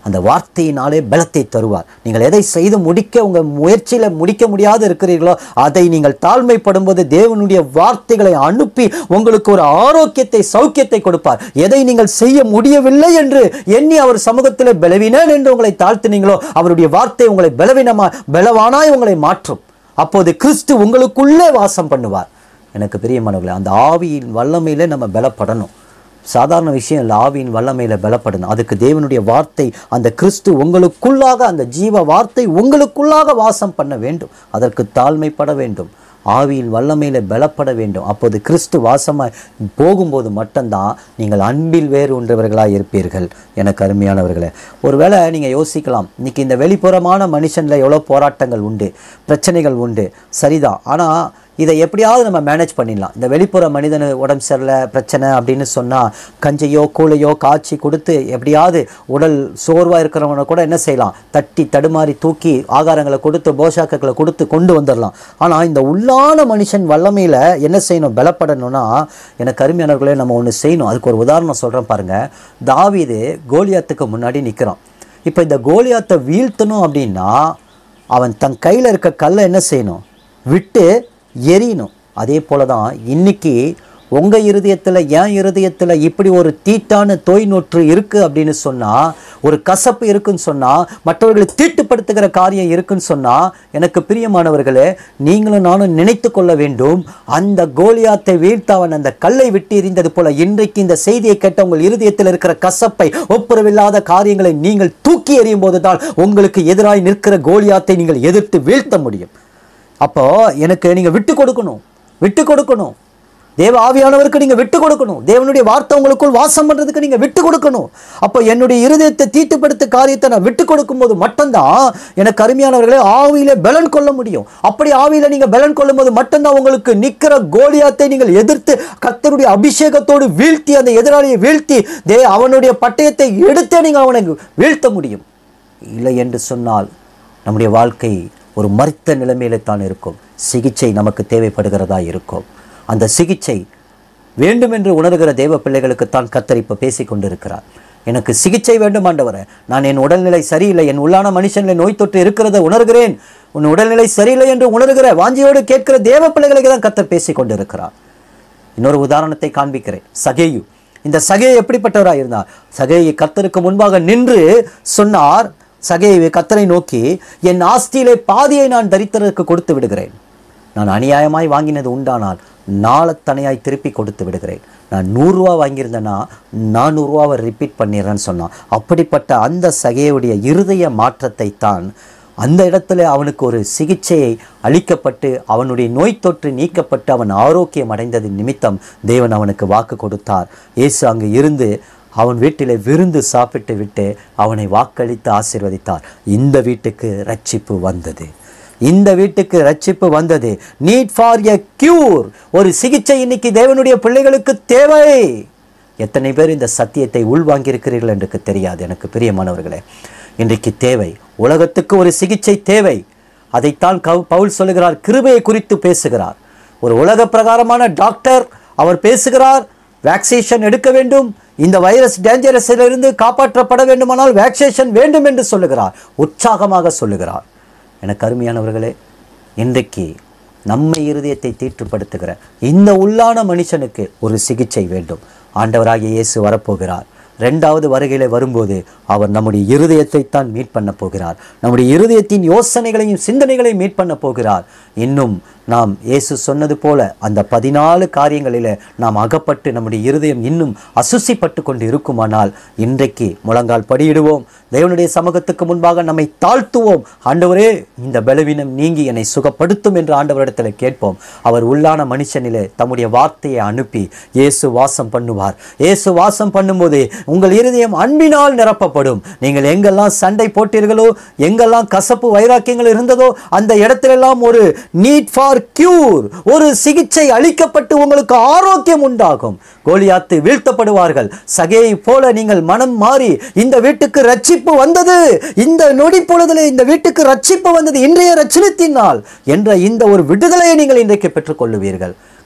அந்த வார்த்தையினாலே பலத்தை தருவார் நீங்கள் எதை செய்து முடிக்க உங்கள் முயற்சியில் முடிக்க முடியாது இருக்கிறீர்களோ அதை நீங்கள் தாழ்மைப்படும்போது தேவனுடைய வார்த்தைகளை அனுப்பி உங்களுக்கு ஒரு ஆரோக்கியத்தை சௌக்கியத்தை கொடுப்பார் எதை நீங்கள் செய்ய முடியவில்லை என்று எண்ணி அவர் சமூகத்தில் பலவீனன் என்று உங்களை தாழ்த்தினீங்களோ அவருடைய வார்த்தை உங்களை பலவீனமா பலவானாய் உங்களை மாற்றும் அப்போது கிறிஸ்து உங்களுக்குள்ளே வாசம் பண்ணுவார் எனக்கு பிரியமானவர்களே அந்த ஆவியின் வல்லமையிலே நம்ம பலப்படணும் சாதாரண விஷயம் இல்லை ஆவியின் வல்லமையில பலப்படணும் அதுக்கு தேவனுடைய வார்த்தை அந்த கிறிஸ்து உங்களுக்குள்ளாக அந்த ஜீவ வார்த்தை உங்களுக்குள்ளாக வாசம் பண்ண வேண்டும் அதற்கு தாழ்மைப்பட வேண்டும் ஆவியின் வல்லமையில பலப்பட வேண்டும் அப்போது கிறிஸ்து வாசமாய் போகும்போது மட்டும்தான் நீங்கள் அன்பில் வேறு ஒன்றவர்களாக இருப்பீர்கள் எனக்கு அருமையானவர்களே ஒருவேளை நீங்கள் யோசிக்கலாம் இன்னைக்கு இந்த வெளிப்புறமான மனுஷன்ல எவ்வளோ போராட்டங்கள் உண்டு பிரச்சனைகள் உண்டு சரிதான் ஆனால் இதை எப்படியாவது நம்ம மேனேஜ் பண்ணிடலாம் இந்த வெளிப்புற மனிதனு உடம்பு சரியில்லை பிரச்சனை அப்படின்னு சொன்னால் கஞ்சையோ கூழையோ காய்ச்சி கொடுத்து எப்படியாவது உடல் சோர்வாக இருக்கிறவனை கூட என்ன செய்யலாம் தட்டி தடுமாறி தூக்கி ஆகாரங்களை கொடுத்து போஷாக்குகளை கொடுத்து கொண்டு வந்துடலாம் ஆனால் இந்த உள்ளான மனுஷன் வல்லமையில் என்ன செய்யணும் பலப்படணும்னா எனக்கு அருமையானவர்களே நம்ம ஒன்று செய்யணும் அதுக்கு ஒரு உதாரணம் சொல்கிறேன் பாருங்கள் தாவீது கோலியாத்துக்கு முன்னாடி நிற்கிறான் இப்போ இந்த கோலியாத்தை வீழ்த்தணும் அப்படின்னா அவன் தன் கையில் இருக்க கல்லை என்ன செய்யணும் விட்டு எரியணும் அதே போல தான் இன்னைக்கு உங்கள் இருதயத்தில் என் இருதயத்தில் இப்படி ஒரு தீட்டான தோய் நொற்று இருக்குது அப்படின்னு சொன்னால் ஒரு கசப்பு இருக்குன்னு சொன்னால் மற்றவர்களை தீட்டுப்படுத்துகிற காரியம் இருக்குன்னு சொன்னால் எனக்கு பிரியமானவர்களே நீங்களும் நானும் நினைத்து கொள்ள வேண்டும் அந்த கோலியாத்தை வீழ்த்த அவன் அந்த கல்லை விட்டு எறிந்தது போல இன்றைக்கு இந்த செய்தியை கேட்ட உங்கள் இருதயத்தில் இருக்கிற கசப்பை ஒப்புரவில்லாத காரியங்களை நீங்கள் தூக்கி எறியும் போதுதான் உங்களுக்கு எதிராய் நிற்கிற கோலியாத்தை நீங்கள் எதிர்த்து வீழ்த்த முடியும் அப்போ எனக்கு நீங்க விட்டு கொடுக்கணும் விட்டு கொடுக்கணும் தேவ ஆவியானவருக்கு நீங்க விட்டு கொடுக்கணும் தேவனுடைய வார்த்தை உங்களுக்குள் வாசம் பண்றதுக்கு நீங்க விட்டு கொடுக்கணும் அப்போ என்னுடைய இருதயத்தை தீட்டுப்படுத்த காரியத்தை நான் விட்டு கொடுக்கும்போது மட்டும்தான் எனக்கு அருமையானவர்களே ஆவியில பலன் கொள்ள முடியும் அப்படி ஆவியில நீங்க பலன் கொள்ளும்போது மட்டும்தான் உங்களுக்கு நிக்கிற கோலியாத்தை நீங்கள் எதிர்த்து கர்த்தருடைய அபிஷேகத்தோடு வீழ்த்தி அந்த எதிராளியை வீழ்த்தி தே அவனுடைய பட்டயத்தை எடுத்தே நீங்க அவனை வீழ்த்த முடியும் இல்லை என்று சொன்னால் நம்முடைய வாழ்க்கை ஒரு மறித்த நிலைமையில தான் இருக்கும் சிகிச்சை நமக்கு தேவைப்படுகிறதா இருக்கும் அந்த சிகிச்சை வேண்டும் என்று உணர்கிற தேவ பிள்ளைகளுக்குத்தான் கத்தர் இப்போ பேசி கொண்டிருக்கிறார் எனக்கு சிகிச்சை வேண்டும் ஆண்டவரே நான் என் உடல்நிலை சரியில்லை என் உள்ளான மனுஷனில் நோய் தொற்று இருக்கிறத உணர்கிறேன் உன் உடல்நிலை சரியில்லை என்று உணர்கிற வாஞ்சியோடு கேட்கிற தேவ பிள்ளைகளுக்கு தான் கத்தர் பேசி கொண்டிருக்கிறார் இன்னொரு உதாரணத்தை காண்பிக்கிறேன் சகேயு இந்த சகேய் எப்படிப்பட்டவராக இருந்தார் சகேயை கர்த்தருக்கு முன்பாக நின்று சொன்னார் சகேயை கர்த்தரை நோக்கி என் ஆஸ்தியிலே பாதியை நான் தரித்திரருக்கு கொடுத்து விடுகிறேன் நான் அநியாயமாய் வாங்கினது உண்டானால் நாளத்தனையாய் திருப்பி கொடுத்து விடுகிறேன் நான் நூறுரூவா வாங்கியிருந்தேன்னா நானூறுரூவாவை ரிப்பீட் பண்ணிடுறேன்னு சொன்னான் அப்படிப்பட்ட அந்த சகையுடைய இருதய மாற்றத்தை தான் அந்த இடத்துல அவனுக்கு ஒரு சிகிச்சையை அளிக்கப்பட்டு அவனுடைய நோய் தொற்று நீக்கப்பட்டு அவன் ஆரோக்கியம் அடைந்தது நிமித்தம் தேவன் அவனுக்கு வாக்கு கொடுத்தார் இயேசு அங்கு இருந்து அவன் வீட்டிலே விருந்து சாப்பிட்டு விட்டு அவனை வாக்களித்து ஆசீர்வதித்தார் இந்த வீட்டுக்கு ரட்சிப்பு வந்தது இந்த வீட்டுக்கு ரட்சிப்பு வந்தது நீட் ஃபார் எ கியூர் ஒரு சிகிச்சை இன்னைக்கு தேவனுடைய பிள்ளைகளுக்கு தேவை எத்தனை பேர் இந்த சத்தியத்தை உள்வாங்கியிருக்கிறீர்கள் என்று தெரியாது எனக்கு பிரியமானவர்களே இன்றைக்கு தேவை உலகத்துக்கு ஒரு சிகிச்சை தேவை அதைத்தான் கவு- பவுல் சொல்லுகிறார் கிருபையை குறித்து பேசுகிறார் ஒரு உலக பிரகாரமான டாக்டர் அவர் பேசுகிறார் வேக்சினேஷன் எடுக்க வேண்டும் இந்த வைரஸ் டேஞ்சரஸிலிருந்து காப்பாற்றப்பட வேண்டுமானால் வேக்சினேஷன் வேண்டும் என்று சொல்லுகிறார் உற்சாகமாக சொல்லுகிறார் எனக்கு அருமையானவர்களே இன்றைக்கு நம்மை இருதயத்தை தீட்டுப்படுத்துகிற இந்த உள்ளான மனுஷனுக்கு ஒரு சிகிச்சை வேண்டும் ஆண்டவராகிய இயேசு வரப்போகிறார் ரெண்டாவது வருகையிலே வரும்போது அவர் நம்முடைய இருதயத்தை தான் மீட் பண்ண போகிறார் நம்முடைய இருதயத்தின் யோசனைகளையும் சிந்தனைகளையும் மீட் பண்ண போகிறார் இன்னும் நாம் இயேசு சொன்னது போல அந்த பதினாலு காரியங்களிலே நாம் அகப்பட்டு நம்முடைய இருதயம் இன்னும் அசுசிப்பட்டு கொண்டு இருக்குமானால் இன்றைக்கு முழங்கால் படியிடுவோம் தேவனுடைய சமூகத்துக்கு முன்பாக நம்மை தாழ்த்துவோம் ஆண்டவரே இந்த பலவீனம் நீங்கி என்னை சுகப்படுத்தும் என்று ஆண்டவரிடத்தில் கேட்போம் அவர் உள்ளான மனுஷனிலே தம்முடைய வார்த்தையை அனுப்பி இயேசு வாசம் பண்ணுவார் இயேசு வாசம் பண்ணும்போது உங்கள் இருதயம் அன்பினால் நிரப்பப்படும் நீங்கள் எங்கெல்லாம் சண்டை போட்டீர்களோ எங்கெல்லாம் கசப்பு வைராக்கியங்கள் இருந்ததோ அந்த இடத்திலெல்லாம் ஒரு நீட் ஃபார் கியூர் ஒரு சிகிச்சை அளிக்கப்பட்டு உங்களுக்கு ஆரோக்கியம் உண்டாகும் கோலியாத்து வீழ்த்தப்படுவார்கள் சகையை போல நீங்கள் மனம் மாறி இந்த வீட்டுக்கு ரட்சிப்பு வந்தது இந்த நொடி பொழுதிலே இந்த வீட்டுக்கு ரட்சிப்பு வந்தது இன்றைய ரட்சணத்தின் நாள் என்ற இந்த ஒரு விடுதலையை நீங்கள் இன்றைக்கு பெற்றுக்கொள்ளுவீர்கள்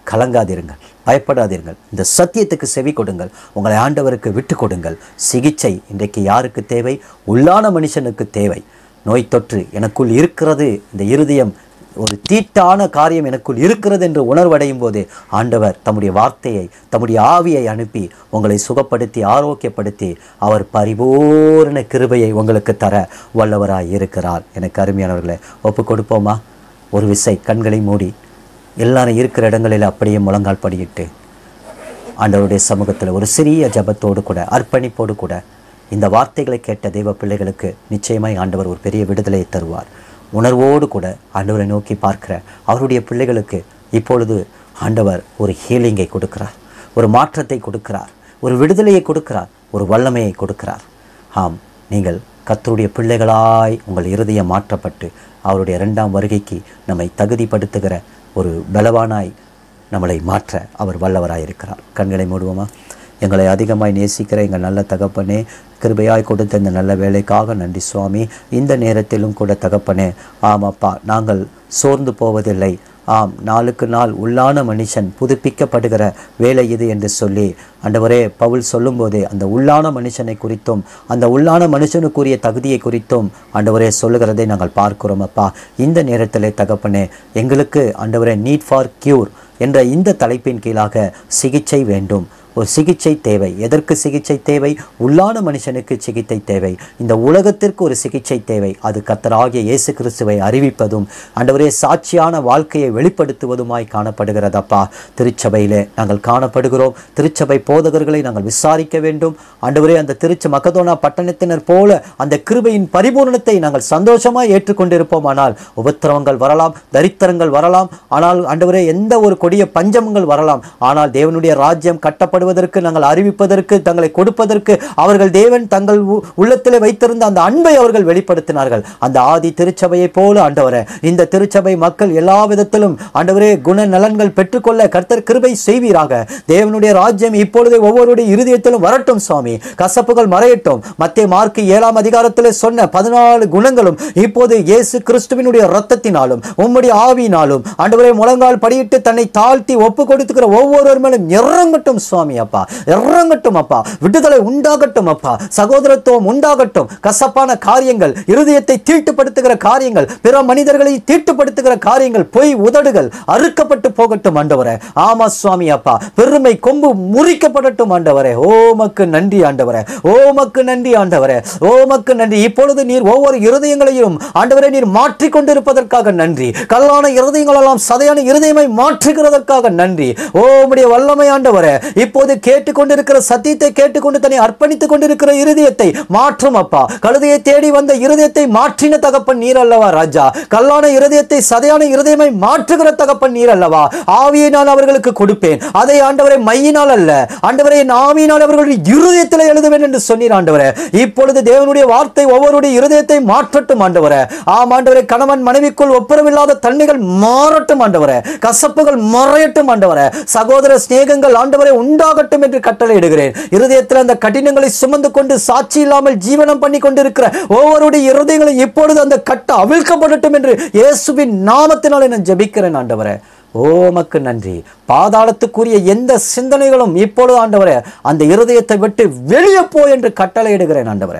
கலங்காதிருங்கள் பயப்படாதீர்கள் இந்த சத்தியத்துக்கு செவி கொடுங்கள் உங்களை ஆண்டவருக்கு விட்டு கொடுங்கள் சிகிச்சை இன்றைக்கு யாருக்கு தேவை உள்ளான மனுஷனுக்கு தேவை நோய் தொற்று எனக்குள் இருக்கிறது இந்த இருதயம் ஒரு தீட்டான காரியம் எனக்குள் இருக்கிறது என்று உணர்வடையும் போது ஆண்டவர் தம்முடைய வார்த்தையை தம்முடைய ஆவியை அனுப்பி உங்களை சுகப்படுத்தி ஆரோக்கியப்படுத்தி அவர் பரிபூரண கிருபையை உங்களுக்கு தர வல்லவராய் இருக்கிறார் எனக்கு அருமையானவர்களே ஒப்பு கொடுப்போமா ஒரு விசை கண்களை மூடி எல்லாரும் இருக்கிற இடங்களில் அப்படியே முழங்கால் படியிட்டு ஆண்டவருடைய சமூகத்தில் ஒரு சிறிய ஜெபத்தோடு கூட அர்ப்பணிப்போடு கூட இந்த வார்த்தைகளை கேட்ட தெய்வ பிள்ளைகளுக்கு நிச்சயமாய் ஆண்டவர் ஒரு பெரிய விடுதலையை தருவார் உணர்வோடு கூட ஆண்டவரை நோக்கி பார்க்கிற அவருடைய பிள்ளைகளுக்கு இப்பொழுது ஆண்டவர் ஒரு ஹீலிங்கை கொடுக்கிறார் ஒரு மாற்றத்தை கொடுக்கிறார் ஒரு விடுதலையை கொடுக்கிறார் ஒரு வல்லமையை கொடுக்கிறார் ஆம் நீங்கள் கர்த்தருடைய பிள்ளைகளாய் உங்கள் இருதயம் மாற்றப்பட்டு அவருடைய இரண்டாம் வருகைக்கு நம்மை தகுதிப்படுத்துகிற ஒரு பலவானாய் நம்மளை மாற்ற அவர் வல்லவராய் இருக்கிறார் கண்களை மூடுவோமா எங்களை அதிகமாய் நேசிக்கிற எங்கள் நல்ல தகப்பனே கிருபையாய் கொடுத்த இந்த நல்ல வேலைக்காக நன்றி சுவாமி இந்த நேரத்திலும் கூட தகப்பனே ஆமாப்பா நாங்கள் சோர்ந்து போவதில்லை ஆம் நாளுக்கு நாள் உள்ளான மனுஷன் புதுப்பிக்கப்படுகிற வேலை இது என்று சொல்லி ஆண்டவரே பவுல் சொல்லும்போதே அந்த உள்ளான மனுஷனை குறித்தும் அந்த உள்ளான மனுஷனுக்குரிய தகுதியை குறித்தும் ஆண்டவரே சொல்லுகிறதை நாங்கள் பார்க்கிறோம் அப்பா இந்த நேரத்திலே தகப்பனே எங்களுக்கு ஆண்டவரே நீட் ஃபார் கியூர் என்ற இந்த தலைப்பின் கீழாக சிகிச்சை வேண்டும் ஒரு சிகிச்சை தேவை எதற்கு சிகிச்சை தேவை உள்ளான மனுஷனுக்கு சிகிச்சை தேவை இந்த உலகத்திற்கு ஒரு சிகிச்சை தேவை அது கத்தராகிய இயேசு கிறிஸ்துவை அறிவிப்பதும் ஆண்டவரே சாட்சியான வாழ்க்கையை வெளிப்படுத்துவதுமாய் காணப்படுகிறதப்பா திருச்சபையிலே நாங்கள் காணப்படுகிறோம் திருச்சபை போதகர்களை நாங்கள் விசாரிக்க வேண்டும் ஆண்டவரே அந்த திருச்சி மக்கதோனா பட்டணத்தினர் போல அந்த கிருபையின் பரிபூரணத்தை நாங்கள் சந்தோஷமாய் ஏற்றுக்கொண்டிருப்போமானால் உபத்திரவங்கள் வரலாம் தரித்திரங்கள் வரலாம் ஆனால் ஆண்டவரே எந்த ஒரு கொடிய பஞ்சமங்கள் வரலாம் ஆனால் தேவனுடைய ராஜ்யம் கட்டப்படுவதற்கு நாங்கள் அறிவிப்பதற்கு தங்களை கொடுப்பதற்கு அவர்கள் தேவன் தங்கள் உ- உள்ளத்திலே வைத்திருந்த அந்த அன்பை அவர்கள் வெளிப்படுத்தினார்கள் அந்த ஆதி திருச்சபையை போல ஆண்டவரே இந்த திருச்சபை மக்கள் எல்லா விதத்திலும் ஆண்டவரே குண நலன்கள் பெற்றுக்கொள்ள கர்த்தர் கிருபை செய்வீராக தேவனுடைய ராஜ்யம் இப்பொழுதே ஒவ்வொருடைய இருதயத்திலும் வரட்டும் சுவாமி கசப்புகள் மறையட்டும் மத்திய மார்க்கு ஏழாம் அதிகாரத்திலே சொன்ன பதினாலு குணங்களும் இப்போது இயேசு கிறிஸ்துவினுடைய ரத்தத்தினாலும் உம்முடைய ஆவியினாலும் ஆண்டவரே முழங்கால் படியிட்டு தன்னை தாழ்த்தி ஒப்பு கொடுத்துக்கிற ஒவ்வொருவர் மேலும் இறங்கட்டும் சுவாமி அப்பா இறங்கட்டும் அப்பா விடுதலை உண்டாகட்டும் அப்பா சகோதரத்துவம் உண்டாகட்டும் கசப்பான காரியங்கள் இருதயத்தை தீட்டுப்படுத்துகிற காரியங்கள் பிற மனிதர்களை தீட்டுப்படுத்துகிற காரியங்கள் பொய் உதடுகள் அறுக்கப்பட்டு போகட்டும் ஆண்டவரே ஆமா சுவாமி அப்பா பெருமை கொம்பு முறிக்கப்படட்டும் ஆண்டவரே ஓமக்கு நன்றி ஆண்டவரே ஓமக்கு நன்றி ஆண்டவரே ஓமக்கு நன்றி இப்பொழுது நீர் ஒவ்வொரு இருதயங்களையும் ஆண்டவரே நீர் மாற்றிக் கொண்டிருப்பதற்காக நன்றி கல்லான இருதயங்களெல்லாம் சதையான இருதயமை மாற்றுகிறதற்காக நன்றி ஓமுடைய வல்லமை ஆண்டவரே இப்போது கேட்டுக்கொண்டிருக்கிற சத்தியத்தை கேட்டுக்கொண்டு தன்னை அர்ப்பணித்துக் கொண்டிருக்கிற இருதயத்தை மாற்றும் அப்பா கழுதையை தேடி வந்த இருதயத்தை மாற்றின தகப்பன் நீர் அல்லவா ராஜா கல்லான இருதயத்தை சதையான இருதயமை மாற்றுகிற தகப்பன் நீர் அல்லவா ஆவியை நான் அவர்களுக்கு கொடுப்பேன் அதை ஆண்டவரை மையினால் அல்ல ஆண்டவரை என் ஆவியினால் அவர்களுடைய இருதயத்தில் எழுதுவேன் என்று சொன்னீர் ஆண்டவரே இப்பொழுது தேவனுடைய வார்த்தை ஒவ்வொருடைய இருதயத்தை மாற்றட்டும் ஆண்டவரே ஆம் ஆண்டவரே கணவன் மனைவிக்குள் ஒப்புரவில்லாத தன்மைகள் மாறட்டும் ஆண்டவரே கசப்புகள் மறையட்டும் ஆண்டவரே சகோதர சிநேகங்கள் ஆண்டவரை உண்டாகட்டும் என்று கட்டளையிடுகிறேன் இருதயத்தில் அந்த கடினங்களை சுமந்து கொண்டு சாட்சி இல்லாமல் ஜீவனம் பண்ணி கொண்டிருக்கிற ஒவ்வொருடைய இருதயங்களை இப்பொழுது அந்த கட்ட அவிழ்க்கப்படட்டும் என்று இயேசுவின் நாமத்தினாலே நான் ஜெபிக்கிறேன் ஆண்டவரே ஓமக்கு நன்றி பாதாளத்துக்குரிய எந்த சிந்தனைகளும் இப்பொழுது ஆண்டவரே அந்த இருதயத்தை விட்டு வெளியே போ என்று கட்டளையிடுகிறேன் ஆண்டவரே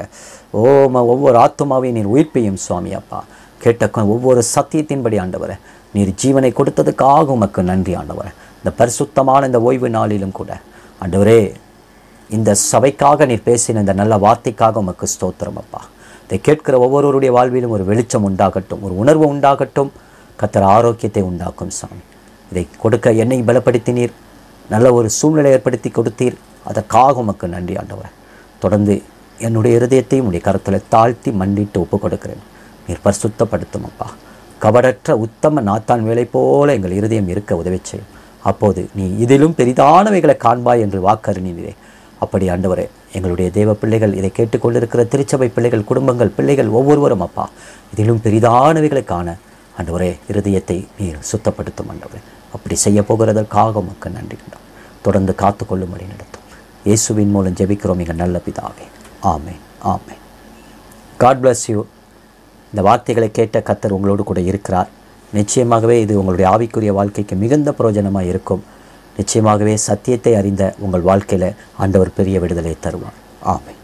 ஓம ஒவ்வொரு ஆத்துமாவையும் நீர் உயிர்ப்பையும் சுவாமி அப்பா கேட்ட கொ- ஒவ்வொரு சத்தியத்தின்படி ஆண்டவரே நீர் ஜீவனை கொடுத்ததுக்காக உமக்கு நன்றி ஆண்டவரே இந்த பரிசுத்தமான இந்த ஓய்வு நாளிலும் கூட ஆண்டவரே இந்த சபைக்காக நீர் பேசின இந்த நல்ல வார்த்தைக்காக உமக்கு ஸ்தோத்திரம் அப்பா இதை கேட்கிற ஒவ்வொருவருடைய வாழ்விலும் ஒரு வெளிச்சம் உண்டாகட்டும் ஒரு உணர்வு உண்டாகட்டும் கத்தர் ஆரோக்கியத்தை உண்டாக்கும் சாமி இதை கொடுக்க என்னை பலப்படுத்தினீர் நல்ல ஒரு சூழ்நிலை ஏற்படுத்தி கொடுத்தீர் அதற்காக உமக்கு நன்றி ஆண்டவரே தொடர்ந்து என்னுடைய இருதயத்தையும் உடைய கருத்தில் தாழ்த்தி மண்டிட்டு ஒப்பு கொடுக்கிறேன் நீர் பரிசுத்தப்படுத்தும் அப்பா கபடற்ற உத்தம நாத்தான் வேலை போல எங்கள் இருதயம் இருக்க உதவி செய்யும் அப்போது நீ இதிலும் பெரிதானவைகளை காண்பாய் என்று வாக்கறினீரே அப்படி ஆண்டவரே எங்களுடைய தேவ பிள்ளைகள் இதை கேட்டுக்கொண்டிருக்கிற திருச்சபை பிள்ளைகள் குடும்பங்கள் பிள்ளைகள் ஒவ்வொருவரும் அப்பா இதிலும் பெரிதானவைகளை காண ஆண்டவரே இருதயத்தை நீர் சுத்தப்படுத்தும் ஆண்டவரே அப்படி செய்ய போகிறதற்காக உமக்கு நன்றி கண்டோம் தொடர்ந்து காத்துக்கொள்ளும்படி நடத்தும் இயேசுவின் மூலம் ஜெபிக்கிறோம் எங்கள் நல்ல பிதாவே amen amen God bless you இந்த வார்த்தைகளை கேட்ட கத்தர் உங்களோடு கூட இருக்கிறார் நிச்சயமாகவே இது உங்களுடைய ஆவிக்குரிய வாழ்க்கைக்கு மிகுந்த பிரயோஜனமாக இருக்கும் நிச்சயமாகவே சத்தியத்தை அறிந்த உங்கள் வாழ்க்கையில் ஆண்டவர் பெரிய விடுதலை தருவார் ஆமென்